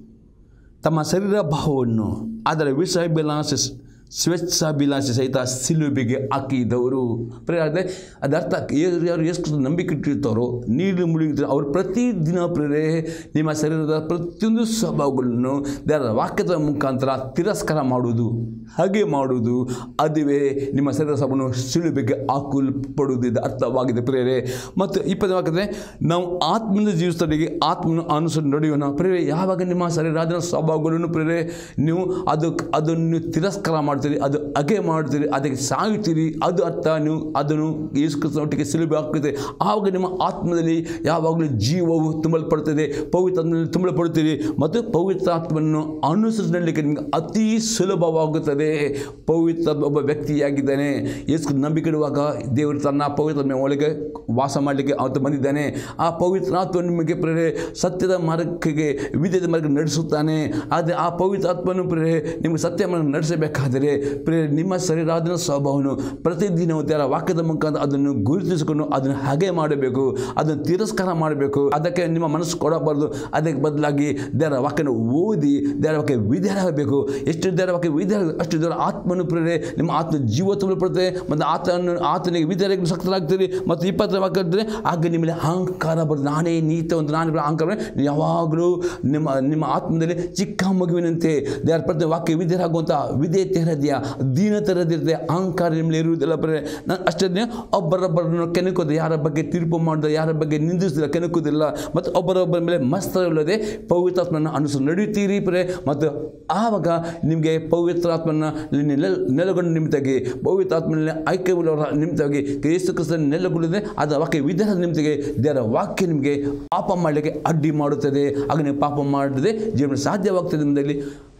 ತಮ್ಮ ಶರೀರ ಭಾವವನ್ನು ಅದರ ವಿಷಾಭಿಲಾಷ ಸ್ವೇಚ್ಛಾಭಿಲಾಷೆ ಸಹಿತ ಸಿಲುಬೆಗೆ ಹಾಕಿದವರು ಪ್ರೇರೆ ಅದರ್ಥ ಯಾರು ಎಷ್ಟು ನಂಬಿಕೆ ಇಟ್ಟಿರ್ತಾರೋ ನೀರು ಮುಳುಗಿರ್ತಾರೋ ಅವರು ಪ್ರತಿದಿನ ಪ್ರೇರೆ ನಿಮ್ಮ ಶರೀರದ ಪ್ರತಿಯೊಂದು ಸ್ವಭಾವಗಳನ್ನು ದೇವರ ವಾಕ್ಯದ ಮುಖಾಂತರ ತಿರಸ್ಕಾರ ಮಾಡುವುದು ಹಾಗೆ ಮಾಡುವುದು ಅದುವೇ ನಿಮ್ಮ ಶರೀರ ಸ್ವಭಾವವನ್ನು ಸಿಲುಬೆಗೆ ಹಾಕಲ್ಪಡುವುದು ಇದು ಅರ್ಥವಾಗಿದೆ ಪ್ರೇರೆ ಮತ್ತು ಇಪ್ಪತ್ತು ವಾಕ್ಯದಲ್ಲಿ ನಾವು ಆತ್ಮದಿಂದ ಜೀವಿಸ್ತಡೆಗೆ ಆತ್ಮನ ಅನುಸರಿಸಿ ನಡೆಯೋಣ ಪ್ರೇರೆ ಯಾವಾಗ ನಿಮ್ಮ ಶರೀರಾದ ಸ್ವಭಾವಗಳನ್ನು ಪ್ರೇರೆ ನೀವು ಅದು ಅದನ್ನು ನೀವು ತಿರಸ್ಕಾರ ಮಾಡ್ತೀರಿ ಅದು ಅಗೆ ಮಾಡ್ತೀರಿ ಅದಕ್ಕೆ ಸಾಯುತ್ತೀರಿ ಅದು ಅರ್ಥ ನೀವು ಅದನ್ನು ಯೇಸು ಕ್ರಿಸ್ತನ ಒಟ್ಟಿಗೆ ಸಿಲುಬೆ ಹಾಕುತ್ತೆ ಆವಾಗ ನಿಮ್ಮ ಆತ್ಮದಲ್ಲಿ ಯಾವಾಗಲೂ ಜೀವವು ತುಂಬಲ್ಪಡುತ್ತದೆ ಪವಿತ್ರಾತ್ಮದಲ್ಲಿ ತುಂಬಲ್ಪಡುತ್ತೀರಿ ಮತ್ತು ಪವಿತ್ರಾತ್ಮವನ್ನು ಅನುಸರಿಸಲಿಕ್ಕೆ ನಿಮಗೆ ಅತಿ ಸುಲಭವಾಗುತ್ತದೆ ಪವಿತ್ರ ಒಬ್ಬ ವ್ಯಕ್ತಿಯಾಗಿದ್ದಾನೆ ಯೇಸು ನಂಬಿಕೆ ಇಡುವಾಗ ದೇವರು ತನ್ನ ಪವಿತ್ರ ಒಳಗೆ ವಾಸ ಮಾಡಲಿಕ್ಕೆ ಆತ ಬಂದಿದ್ದಾನೆ ಆ ಪವಿತ್ರಾತ್ಮ ನಿಮಗೆ ಪ್ರೇರೆ ಸತ್ಯದ ಮಾರ್ಗಕ್ಕೆ ವಿದ್ಯದ ಮಾರ್ಗ ನಡೆಸುತ್ತಾನೆ ಆದರೆ ಆ ಪವಿತ್ರಾತ್ಮನು ಪ್ರೇರೆ ನಿಮಗೆ ಸತ್ಯ ಮಾರ್ಗ ನಡೆಸಬೇಕಾದರೆ ಪ್ರೇರೆ ನಿಮ್ಮ ಶರೀರಾದ ಸ್ವಭಾವವನ್ನು ಪ್ರತಿದಿನ ದೇವರ ವಾಕ್ಯದ ಮುಖಾಂತರ ಅದನ್ನು ಗುರುತಿಸಿಕೊಂಡು ಅದನ್ನು ಹಾಗೆ ಮಾಡಬೇಕು ಅದನ್ನು ತಿರಸ್ಕಾರ ಮಾಡಬೇಕು ಅದಕ್ಕೆ ನಿಮ್ಮ ಮನಸ್ಸು ಕೊಡಬಾರ್ದು ಅದಕ್ಕೆ ಬದಲಾಗಿ ದೇವರ ವಾಕ್ಯನ ಓದಿ ದೇವರ ವಾಕ್ಯ ವಿಧೇಯರಾಗಬೇಕು ಎಷ್ಟು ದೇವರ ವಾಕ್ಯ ವಿಧೇಯ ಅಷ್ಟು ದೇವರ ಆತ್ಮನು ಪ್ರೇರೆ ನಿಮ್ಮ ಆತ್ಮ ಜೀವ ತುಂಬಲ್ಪಡುತ್ತೆ ಮತ್ತು ಆತನ ಆತನಿಗೆ ವಿಧೇಯರಾಗಿ ಸಕ್ತರಾಗ್ತೀರಿ ಮತ್ತು ಇಪ್ಪತ್ತರ ವಾಕ್ಯ ಇದ್ದರೆ ಆಗ ನಿಮ್ಮಲ್ಲಿ ಅಹಂಕಾರ ಬರ್ತದೆ ನಾನೇ ನೀತ ಒಂದು ನಾನು ಬರೋ ಅಹಂಕಾರ ಬಂದ್ರೆ ನೀವು ಯಾವಾಗಲೂ ನಿಮ್ಮ ನಿಮ್ಮ ಆತ್ಮದಲ್ಲಿ ಚಿಕ್ಕ ಮಗುವಿನಂತೆ ದೇವರ ಪ್ರತಿ ವಾಕ್ಯ ವಿಧೇಯರಾಗುವಂಥ ವಿಧೇಯತೆ ಹೃದಯ ದೀನತೆ ಹೃದಯ ಅಹಂಕಾರ ನಿಮ್ಮಲ್ಲಿ ಇರುವುದಿಲ್ಲ ಬರೇ ನಾನು ಅಷ್ಟೇ ಒಬ್ಬರೊಬ್ಬರನ್ನು ಕೆಣಕೋದು ಯಾರ ಬಗ್ಗೆ ತೀರ್ಪು ಮಾಡೋದು ಯಾರ ಬಗ್ಗೆ ನಿಂದಿಸಿದ ಕೆಣಕುವುದಿಲ್ಲ ಮತ್ತು ಒಬ್ಬರೊಬ್ಬರ ಮೇಲೆ ಮಸ್ತವಿಲ್ಲದೆ ಪವಿತ್ರಾತ್ಮನ ಅನುಸರಿ ನಡೆಯುತ್ತೀರಿ ಪ್ರೇ ಮತ್ತು ಆವಾಗ ನಿಮಗೆ ಪವಿತ್ರಾತ್ಮನ ನೆಲ ನೆಲೆಗೊಂಡ ನಿಮಿತ್ತಾಗಿ ಪವಿತ್ರಾತ್ಮನಲ್ಲಿ ಐಕ್ಯವುಳ್ಳವರ ನಿಮಿತ್ತವಾಗಿ ಯೇಸು ಕ್ರಿಸ್ತನ ನೆಲೆಗೊಳ್ಳದೆ ಅದರ ವಾಕ್ಯ ವಿಧಾನದ ನಿಮಿತ್ತಿಗೆ ದೇವರ ವಾಕ್ಯ ನಿಮಗೆ ಪಾಪ ಮಾಡಲಿಕ್ಕೆ ಅಡ್ಡಿ ಮಾಡುತ್ತದೆ ಆಗ ನೀವು ಪಾಪ ಮಾಡದೆ ಜೀವನ ಸಾಧ್ಯವಾಗ್ತದೆ ಎಂಬುದರಲ್ಲಿ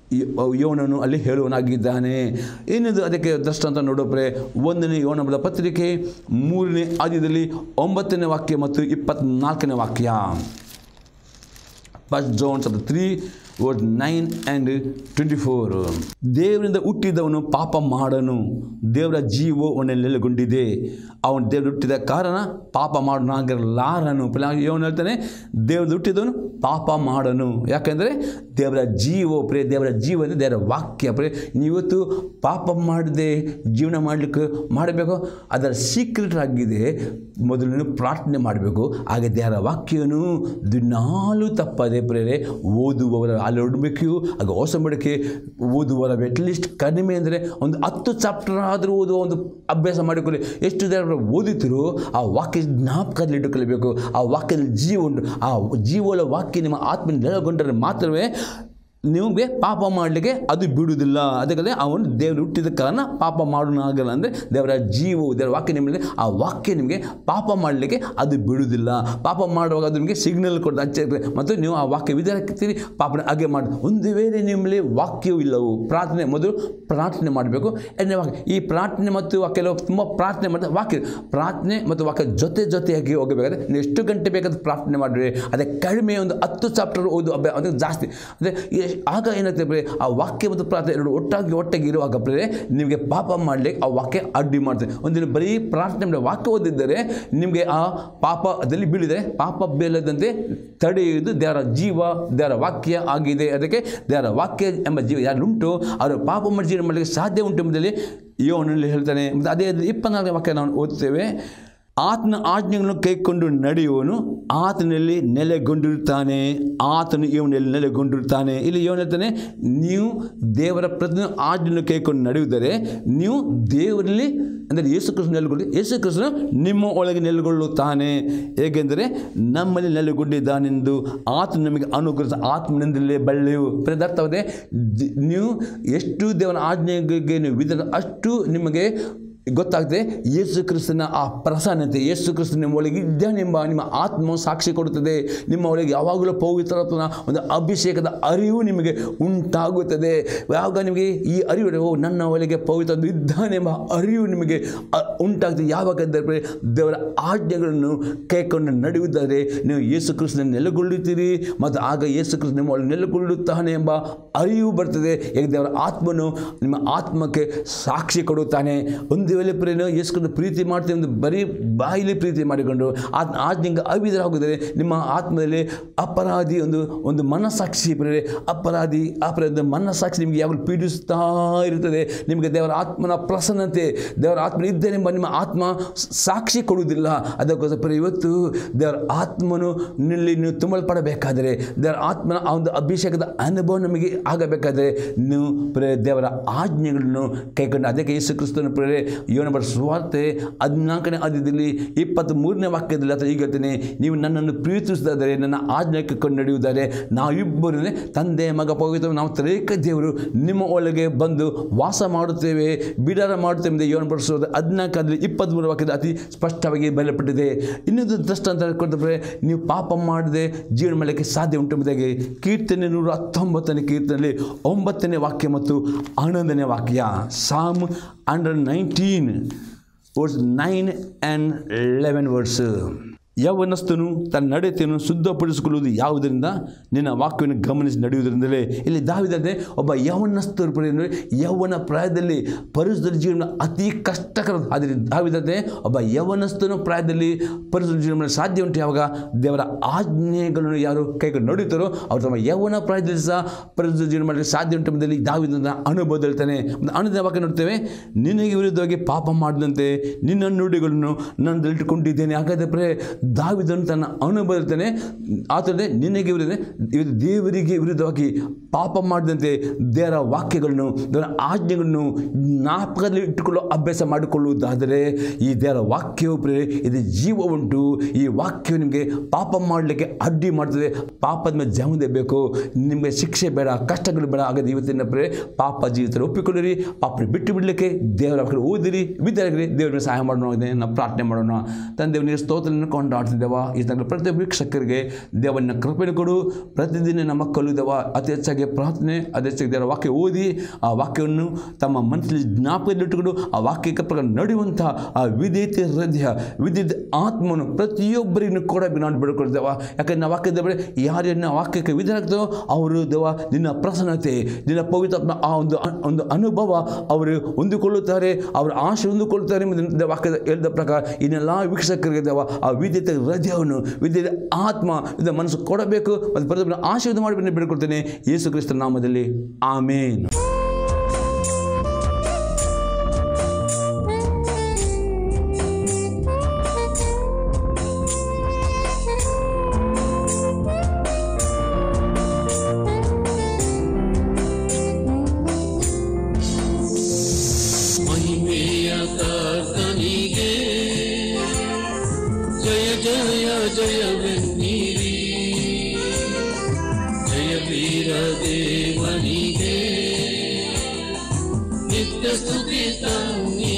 ಯೋನನು ಅಲ್ಲಿ ಹೇಳುವನಾಗಿದ್ದಾನೆ ಏನಿದು ಅದಕ್ಕೆ ದೃಷ್ಟಾಂತ ನೋಡೋಪ್ರೆ ಒಂದನೇ ಯೋನಬದ ಪತ್ರಿಕೆ ಮೂರನೇ ಆದ್ಯದಲ್ಲಿ ಒಂಬತ್ತನೇ ವಾಕ್ಯ ಮತ್ತು ಇಪ್ಪತ್ನಾಲ್ಕನೇ ವಾಕ್ಯ first John chapter three word nine and twenty four ದೇವರಿಂದ ಹುಟ್ಟಿದವನು ಪಾಪ ಮಾಡನು ದೇವರ ಜೀವ ಅವನಲ್ಲಿ ನೆಲೆಗೊಂಡಿದೆ ಅವನು ದೇವರು ಹುಟ್ಟಿದ ಕಾರಣ ಪಾಪ ಮಾಡನಾಗಿರಲಾರನು ಇವನು ಹೇಳ್ತಾನೆ ದೇವ್ರದ್ದು ಹುಟ್ಟಿದವನು ಪಾಪ ಮಾಡನು ಯಾಕೆಂದರೆ ದೇವರ ಜೀವ ಪ್ರೇ ದೇವರ ಜೀವ ಅಂದರೆ ದೇವರ ವಾಕ್ಯ ಪ್ರೇ ನೀವತ್ತು ಪಾಪ ಮಾಡದೆ ಜೀವನ ಮಾಡಲಿಕ್ಕೆ ಮಾಡಬೇಕು ಅದರ ಸೀಕ್ರೆಟ್ ಆಗಿದೆ ಮೊದಲು ನೀವು ಪ್ರಾರ್ಥನೆ ಮಾಡಬೇಕು ಹಾಗೆ ದೇವರ ವಾಕ್ಯವನ್ನು ದಿನಾಲು ತಪ್ಪದೆ ಪ್ರೇರೆ ಓದುವವರ ಅಲ್ಲಿ ಹೊಡಬೇಕು ಆಗ ಹೊಸ ಮಡಿಕೆ ಓದುವರ ಅಟ್ಲೀಸ್ಟ್ ಕಡಿಮೆ ಅಂದರೆ ಒಂದು ಹತ್ತು ಚಾಪ್ಟರ್ ಆದರೂ ಓದುವ ಒಂದು ಅಭ್ಯಾಸ ಮಾಡಿಕೊಳ್ಳಿ ಎಷ್ಟು ದೇವರ ಓದಿದ್ರು ಆ ವಾಕ್ಯ ಜ್ಞಾಪಕದಲ್ಲಿ ಇಟ್ಟುಕೊಳ್ಳಬೇಕು ಆ ವಾಕ್ಯದಲ್ಲಿ ಜೀವ ಉಂಟು ಆ ಜೀವದ ವಾಕ್ಯ ನಿಮ್ಮ ಆತ್ಮ ನೆಲೆಗೊಂಡರೆ ಮಾತ್ರವೇ ನಿಮಗೆ ಪಾಪ ಮಾಡಲಿಕ್ಕೆ ಅದು ಬಿಡುವುದಿಲ್ಲ ಅದಕ್ಕೆ ಅವನು ದೇವರು ಹುಟ್ಟಿದ ಕಾರಣ ಪಾಪ ಮಾಡೋಣಾಗಲ್ಲ ಅಂದರೆ ದೇವರ ಜೀವವು ದೇವರ ವಾಕ್ಯ ನಿಮಗೆ ಆ ವಾಕ್ಯ ನಿಮಗೆ ಪಾಪ ಮಾಡಲಿಕ್ಕೆ ಅದು ಬಿಡುವುದಿಲ್ಲ ಪಾಪ ಮಾಡುವಾಗ ಅದು ನಿಮಗೆ ಸಿಗ್ನಲ್ ಕೊಡ್ತಾ ಅಚ್ಚ ಮತ್ತು ನೀವು ಆ ವಾಕ್ಯ ವಿಧಾನಕ್ಕಿರ್ತೀರಿ ಪಾಪನ ಹಾಗೆ ಮಾಡಿ ಒಂದು ವೇಳೆ ನಿಮ್ಮಲ್ಲಿ ವಾಕ್ಯವೂ ಇಲ್ಲವು ಪ್ರಾರ್ಥನೆ ಮೊದಲು ಪ್ರಾರ್ಥನೆ ಮಾಡಬೇಕು ಎರಡನೇ ವಾಕ್ಯ ಈ ಪ್ರಾರ್ಥನೆ ಮತ್ತು ಕೆಲವು ತುಂಬ ಪ್ರಾರ್ಥನೆ ಮಾಡಿದ್ರೆ ವಾಕ್ಯ ಪ್ರಾರ್ಥನೆ ಮತ್ತು ವಾಕ್ಯ ಜೊತೆ ಜೊತೆಯಾಗಿ ಹೋಗಬೇಕಾದ್ರೆ ನೀವು ಎಷ್ಟು ಗಂಟೆ ಬೇಕಾದ್ರೆ ಪ್ರಾರ್ಥನೆ ಮಾಡಿರಿ ಅದೇ ಕಡಿಮೆ ಒಂದು ಹತ್ತು ಚಾಪ್ಟರ್ ಓದು ಅಭ್ಯಾಸ ಅದು ಜಾಸ್ತಿ ಅಂದರೆ ಎ- ಆಗ ಏನಾಗ್ತದೆ ಬರೀ ಆ ವಾಕ್ಯ ಮತ್ತು ಪ್ರಾರ್ಥನೆ ಎರಡು ಒಟ್ಟಾಗಿ ಒಟ್ಟಾಗಿ ಇರುವಾಗ ಬರೀ ನಿಮಗೆ ಪಾಪ ಮಾಡಲಿಕ್ಕೆ ಆ ವಾಕ್ಯ ಅಡ್ಡಿ ಮಾಡ್ತದೆ ಒಂದಿನ ಬರೀ ಪ್ರಾರ್ಥನೆ ಮಾಡಿ ವಾಕ್ಯ ಓದಿದ್ದರೆ ನಿಮಗೆ ಆ ಪಾಪದಲ್ಲಿ ಬೀಳಿದರೆ ಪಾಪ ಬೀಳದಂತೆ ತಡೆಯುವುದು ದೇವರ ಜೀವ ದೇವರ ವಾಕ್ಯ ಆಗಿದೆ ಅದಕ್ಕೆ ದೇವರ ವಾಕ್ಯ ಎಂಬ ಜೀವ ಯಾರುಂಟು ಅವರು ಪಾಪ ಮಾಡಿ ಜೀವನ ಮಾಡಲಿಕ್ಕೆ ಸಾಧ್ಯ ಉಂಟು ಎಂಬುದರಲ್ಲಿ ಯೋನಲ್ಲಿ ಹೇಳ್ತಾನೆ ಮತ್ತು ಅದೇ ಇಪ್ಪತ್ನಾಲ್ಕನೇ ವಾಕ್ಯ ನಾವು ಓದ್ತೇವೆ ಆತನ ಆಜ್ಞೆಗಳನ್ನು ಕೈಕೊಂಡು ನಡೆಯುವನು ಆತನಲ್ಲಿ ನೆಲೆಗೊಂಡಿರುತ್ತಾನೆ ಆತನು ಇವನಲ್ಲಿ ನೆಲೆಗೊಂಡಿರುತ್ತಾನೆ ಇಲ್ಲಿ ಏನು ಹೇಳ್ತಾನೆ ನೀವು ದೇವರ ಪ್ರತಿ ಆಜ್ಞೆಯನ್ನು ಕೈಕೊಂಡು ನಡೆಯುವುದರೆ ನೀವು ದೇವರಲ್ಲಿ ಅಂದರೆ ಯೇಸು ಕೃಷ್ಣ ನೆಲೆಗೊಂಡು ಯೇಸು ಕೃಷ್ಣ ನಿಮ್ಮ ಒಳಗೆ ನೆಲೆಗೊಳ್ಳುತ್ತಾನೆ ಏಕೆಂದರೆ ನಮ್ಮಲ್ಲಿ ನೆಲೆಗೊಂಡಿದ್ದಾನೆಂದು ಆತನು ನಮಗೆ ಅನುಗ್ರಹಿಸ ಆತ್ಮನಿಂದಲೇ ಬಳ್ಳೆಯು ಅರ್ಥವಾದೆ ನೀವು ಎಷ್ಟು ದೇವರ ಆಜ್ಞೆಗೆ ನೀವು ವಿಧಾನ ಅಷ್ಟು ನಿಮಗೆ ಗೊತ್ತಾಗ್ತದೆ ಯೇಸು ಕ್ರಿಸ್ತನ ಆ ಪ್ರಸನ್ನತೆ ಯೇಸು ಕ್ರಿಸ್ತ ನಿಮ್ಮ ಒಳಗೆ ಇದ್ದಾನೆಂಬ ನಿಮ್ಮ ಆತ್ಮ ಸಾಕ್ಷಿ ಕೊಡುತ್ತದೆ ನಿಮ್ಮ ಒಳಗೆ ಯಾವಾಗಲೂ ಪವಿತ್ರತ್ವನ ಒಂದು ಅಭಿಷೇಕದ ಅರಿವು ನಿಮಗೆ ಉಂಟಾಗುತ್ತದೆ ಯಾವಾಗ ನಿಮಗೆ ಈ ಅರಿವು ಓ ನನ್ನ ಒಳಗೆ ಪವಿತ್ರ ಇದ್ದಾನೆಂಬ ಅರಿವು ನಿಮಗೆ ಅ- ಉಂಟಾಗ್ತದೆ ಯಾವಾಗ ಅಂದರೆ ದೇವರ ಆಜ್ಞೆಗಳನ್ನು ಕೈಕೊಂಡು ನಡೆಯುವುದಾದರೆ ನೀವು ಯೇಸು ಕ್ರಿಸ್ತನ ನೆಲೆಗೊಳ್ಳುತ್ತೀರಿ ಮತ್ತು ಆಗ ಯೇಸು ಕ್ರಿಸ್ತ ನಿಮ್ಮ ಒಳಗೆ ನೆಲೆಗೊಳ್ಳುತ್ತಾನೆ ಎಂಬ ಅರಿವು ಬರ್ತದೆ ಹೇಗೆ ದೇವರ ಆತ್ಮನು ನಿಮ್ಮ ಆತ್ಮಕ್ಕೆ ಸಾಕ್ಷಿ ಕೊಡುತ್ತಾನೆ ಒಂದು ವೇಳೆ ಪ್ರೇರಣೆ ಯೇಸು ಕ್ರಿಸ್ತನ ಪ್ರೀತಿ ಮಾಡ್ತೀವಿ ಎಂದು ಬರೀ ಬಾಯಿಲಿ ಪ್ರೀತಿ ಮಾಡಿಕೊಂಡು ಆತ್ಮ ಆಜ್ಞೆಗೆ ಅವಿಧರಾಗಿದ್ದರೆ ನಿಮ್ಮ ಆತ್ಮದಲ್ಲಿ ಅಪರಾಧಿ ಒಂದು ಒಂದು ಮನಸ್ಸಾಕ್ಷಿ ಪ್ರೇರೆ ಅಪರಾಧಿ ಅಪರಾಧ ಮನಸ್ಸಾಕ್ಷಿ ನಿಮಗೆ ಯಾವಾಗಲೂ ಪೀಡಿಸ್ತಾ ಇರುತ್ತದೆ ನಿಮಗೆ ದೇವರ ಆತ್ಮನ ಪ್ರಸನ್ನತೆ ದೇವರ ಆತ್ಮ ಇದ್ದೇನೆಂಬ ನಿಮ್ಮ ಆತ್ಮ ಸ- ಸಾಕ್ಷಿ ಕೊಡುವುದಿಲ್ಲ ಅದಕ್ಕೋಸ್ಕರ ಪ್ರಿಯ ಇವತ್ತು ದೇವರ ಆತ್ಮನು ನಿಲ್ಲಿ ನೀವು ತುಂಬಲ್ಪಡಬೇಕಾದರೆ ದೇವರ ಆತ್ಮನ ಆ ಒಂದು ಅಭಿಷೇಕದ ಅನುಭವ ನಮಗೆ ಆಗಬೇಕಾದರೆ ನೀವು ಪ್ರೇ ದೇವರ ಆಜ್ಞೆಗಳನ್ನು ಕೈಕೊಂಡು ಅದಕ್ಕೆ ಯೇಸು ಕ್ರಿಸ್ತನ ಪ್ರೇರೆ ಯೋನ ಬರ ಸುವಾರ್ತೆ ಹದಿನಾಲ್ಕನೇ ಆದ್ಯದಲ್ಲಿ ಇಪ್ಪತ್ತ್ ಮೂರನೇ ವಾಕ್ಯದಲ್ಲಿ ಅಥವಾ ಈಗ ಹೇಳ್ತೇನೆ ನೀವು ನನ್ನನ್ನು ಪ್ರೀತಿಸಿದರೆ ನನ್ನ ಆಜ್ಞೆ ಕೈಕೊಂಡು ನಡೆಯುವುದಾದರೆ ನಾವಿಬ್ಬರು ತಂದೆ ಮಗ ಪವಿತ್ರ ನಾವು ತ್ರೇಕ ದೇವರು ನಿಮ್ಮ ಒಳಗೆ ಬಂದು ವಾಸ ಮಾಡುತ್ತೇವೆ ಬಿಡಾರ ಮಾಡುತ್ತೇವೆ ಎಂದು ಯೋನ ಬರೆಸೋದು ಹದಿನಾಲ್ಕರಲ್ಲಿ ಇಪ್ಪತ್ತ್ಮೂರು ವಾಕ್ಯದ ಅತಿ ಸ್ಪಷ್ಟವಾಗಿ ಬರೆಯಲ್ಪಟ್ಟಿದೆ ಇನ್ನೊಂದು ದೃಷ್ಟಾಂತ ಕೊಡ್ತಾರೆ ನೀವು ಪಾಪ ಮಾಡದೆ ಜೀವನ ಮಾಡಲಿಕ್ಕೆ ಸಾಧ್ಯ ಉಂಟು ಎಂಬುದಾಗಿ ಕೀರ್ತನೆ ನೂರ ಹತ್ತೊಂಬತ್ತನೇ ಕೀರ್ತನೆಯಲ್ಲಿ ಒಂಬತ್ತನೇ ವಾಕ್ಯ ಮತ್ತು ಹನ್ನೊಂದನೇ ವಾಕ್ಯ Psalm under nineteen verse nine and eleven words ಯೌವನಸ್ಥನು ತನ್ನ ನಡತೆಯನ್ನು ಶುದ್ಧಪಡಿಸಿಕೊಳ್ಳುವುದು ಯಾವುದರಿಂದ ನಿನ್ನ ವಾಕ್ಯವನ್ನು ಗಮನಿಸಿ ನಡೆಯುವುದರಿಂದಲೇ ಇಲ್ಲಿ ದಾವಿದಂತೆ ಒಬ್ಬ ಯೌವನಸ್ಥರು ಅಂದರೆ ಯೌವನ ಪ್ರಾಯದಲ್ಲಿ ಪರಿಸರ ಜೀವನ ಅತಿ ಕಷ್ಟಕರ ಆದರೆ ದಾವಿದಂತೆ ಒಬ್ಬ ಯೌವನಸ್ಥನು ಪ್ರಾಯದಲ್ಲಿ ಪರಿಸರ ಜೀವನ ಮಾಡಲು ಸಾಧ್ಯ ಉಂಟು ಯಾವಾಗ ದೇವರ ಆಜ್ಞೆಗಳನ್ನು ಯಾರು ಕೈಗೊಂಡು ನಡೆಯುತ್ತಾರೋ ಅವರು ತಮ್ಮ ಯೌವನ ಪ್ರಾಯದಲ್ಲಿ ಸಹ ಪರಿಸರ ಜೀವನ ಮಾಡಲಿಕ್ಕೆ ಸಾಧ್ಯ ಉಂಟು ಎಂಬುದರಲ್ಲಿ ದಾವಿದನ ಅನುಭವ ಹೇಳ್ತಾನೆ ಒಂದು ಅನುದಿನ ವಾಕ್ಯ ನೋಡ್ತೇವೆ ನಿನಗೆ ವಿರುದ್ಧವಾಗಿ ಪಾಪ ಮಾಡಿದಂತೆ ನಿನ್ನ ನುಡಿಗಳನ್ನು ನಾನು ಇಟ್ಟುಕೊಂಡಿದ್ದೇನೆ ಹಾಗಾದರೆ ಪ್ರೇ ದಾವಿದನು ತನ್ನ ಅನುಭವ ಹೇಳ್ತಾನೆ ಆತನೇ ನಿನಗೆ ವಿರುದ್ಧ ಇದು ದೇವರಿಗೆ ವಿರುದ್ಧವಾಗಿ ಪಾಪ ಮಾಡಿದಂತೆ ದೇವರ ವಾಕ್ಯಗಳನ್ನು ದೇವರ ಆಜ್ಞೆಗಳನ್ನು ಜ್ಞಾಪಕದಲ್ಲಿ ಇಟ್ಟುಕೊಳ್ಳೋ ಅಭ್ಯಾಸ ಮಾಡಿಕೊಳ್ಳುವುದಾದರೆ ಈ ದೇವರ ವಾಕ್ಯವು ಪ್ರೇ ಇದು ಜೀವ ಉಂಟು ಈ ವಾಕ್ಯವು ನಿಮಗೆ ಪಾಪ ಮಾಡಲಿಕ್ಕೆ ಅಡ್ಡಿ ಮಾಡ್ತದೆ ಪಾಪದ ಮೇಲೆ ಜಮದೆ ಬೇಕು ನಿಮಗೆ ಶಿಕ್ಷೆ ಬೇಡ ಕಷ್ಟಗಳು ಬೇಡ ಆಗದೆ ಇವತ್ತಿನ ಪ್ರೇ ಪಾಪ ಜೀವಿತ ಒಪ್ಪಿಕೊಳ್ಳಿರಿ ಪಾಪ ಬಿಟ್ಟು ಬಿಡಲಿಕ್ಕೆ ದೇವರ ವಾಕ್ಯ ಓದಿರಿ ವಿದ್ಯಾರ್ಥಿಗಳಿಗೆ ದೇವರಿಗೆ ಸಹಾಯ ಮಾಡೋಣ ಇದೆ ನಾವು ಪ್ರಾರ್ಥನೆ ಮಾಡೋಣ ತಂದೆ ನೀವು ಸ್ತೋತ್ರ ಕೊಂಡ ಕೊಂಡಾಡ್ತಿದ್ದೇವ ಈ ತನಕ ಪ್ರತಿ ವೀಕ್ಷಕರಿಗೆ ದೇವನ ಕೃಪೆಯನ್ನು ಕೊಡು ಪ್ರತಿದಿನ ನಮ್ಮ ಮಕ್ಕಳು ದೇವ ಅತಿ ಹೆಚ್ಚಾಗಿ ಪ್ರಾರ್ಥನೆ ಅತಿ ಹೆಚ್ಚಾಗಿ ದೇವರ ವಾಕ್ಯ ಓದಿ ಆ ವಾಕ್ಯವನ್ನು ತಮ್ಮ ಮನಸ್ಸಲ್ಲಿ ಜ್ಞಾಪಕದಲ್ಲಿಟ್ಟುಕೊಂಡು ಆ ವಾಕ್ಯಕ್ಕೆ ಪ್ರಕಾರ ನಡೆಯುವಂಥ ಆ ವಿಧೇಯತೆ ಹೃದಯ ವಿದ್ಯುತ್ ಆತ್ಮನು ಪ್ರತಿಯೊಬ್ಬರಿಗೂ ಕೂಡ ನಾನು ಬಿಡ್ಕೊಳ್ತೇವ ಯಾಕಂದ್ರೆ ನಾವು ವಾಕ್ಯದ ಬಳಿ ಯಾರನ್ನ ವಾಕ್ಯಕ್ಕೆ ವಿಧರಾಗ್ತಾರೋ ಅವರು ದೇವ ನಿನ್ನ ಪ್ರಸನ್ನತೆ ನಿನ್ನ ಪವಿತ್ರಾತ್ಮ ಆ ಒಂದು ಒಂದು ಅನುಭವ ಅವರು ಹೊಂದಿಕೊಳ್ಳುತ್ತಾರೆ ಅವರ ಆಶೆ ಹೊಂದಿಕೊಳ್ಳುತ್ತಾರೆ ಎಂಬುದನ್ನು ವಾಕ್ಯದ ಹೇಳಿದ ಪ್ರಕಾರ ಇನ್ನೆಲ್ಲ ವೀಕ್ಷಕರಿಗೆ ದೇವ ಆ ವಿದ್ಯುತ್ ಹೃದಯವನ್ನು ವಿದ್ಯುತ್ ಆತ್ಮ ಇದು ಮನಸ್ಸು ಕೊಡಬೇಕು ಮತ್ತು ಪ್ರತಿಯೊಬ್ಬರ ಆಶೀರ್ವಾದ ಮಾಡಿ ಬೇಡ್ಕೊಳ್ತೇನೆ ಯೇಸು ಕ್ರಿಸ್ತ ನಾಮದಲ್ಲಿ ಆಮೇನ್ ಮಹಿಮೆಯ ಕರ್ತನಿಗೆ ಜಯ ಜಯ ಜಯವೆನ್ನಿರಿ ಜಯ ವೀರ ದೇವನಿಗೆ ನಿತ್ಯ ಸ್ತುತಿ ತನ್ನಿ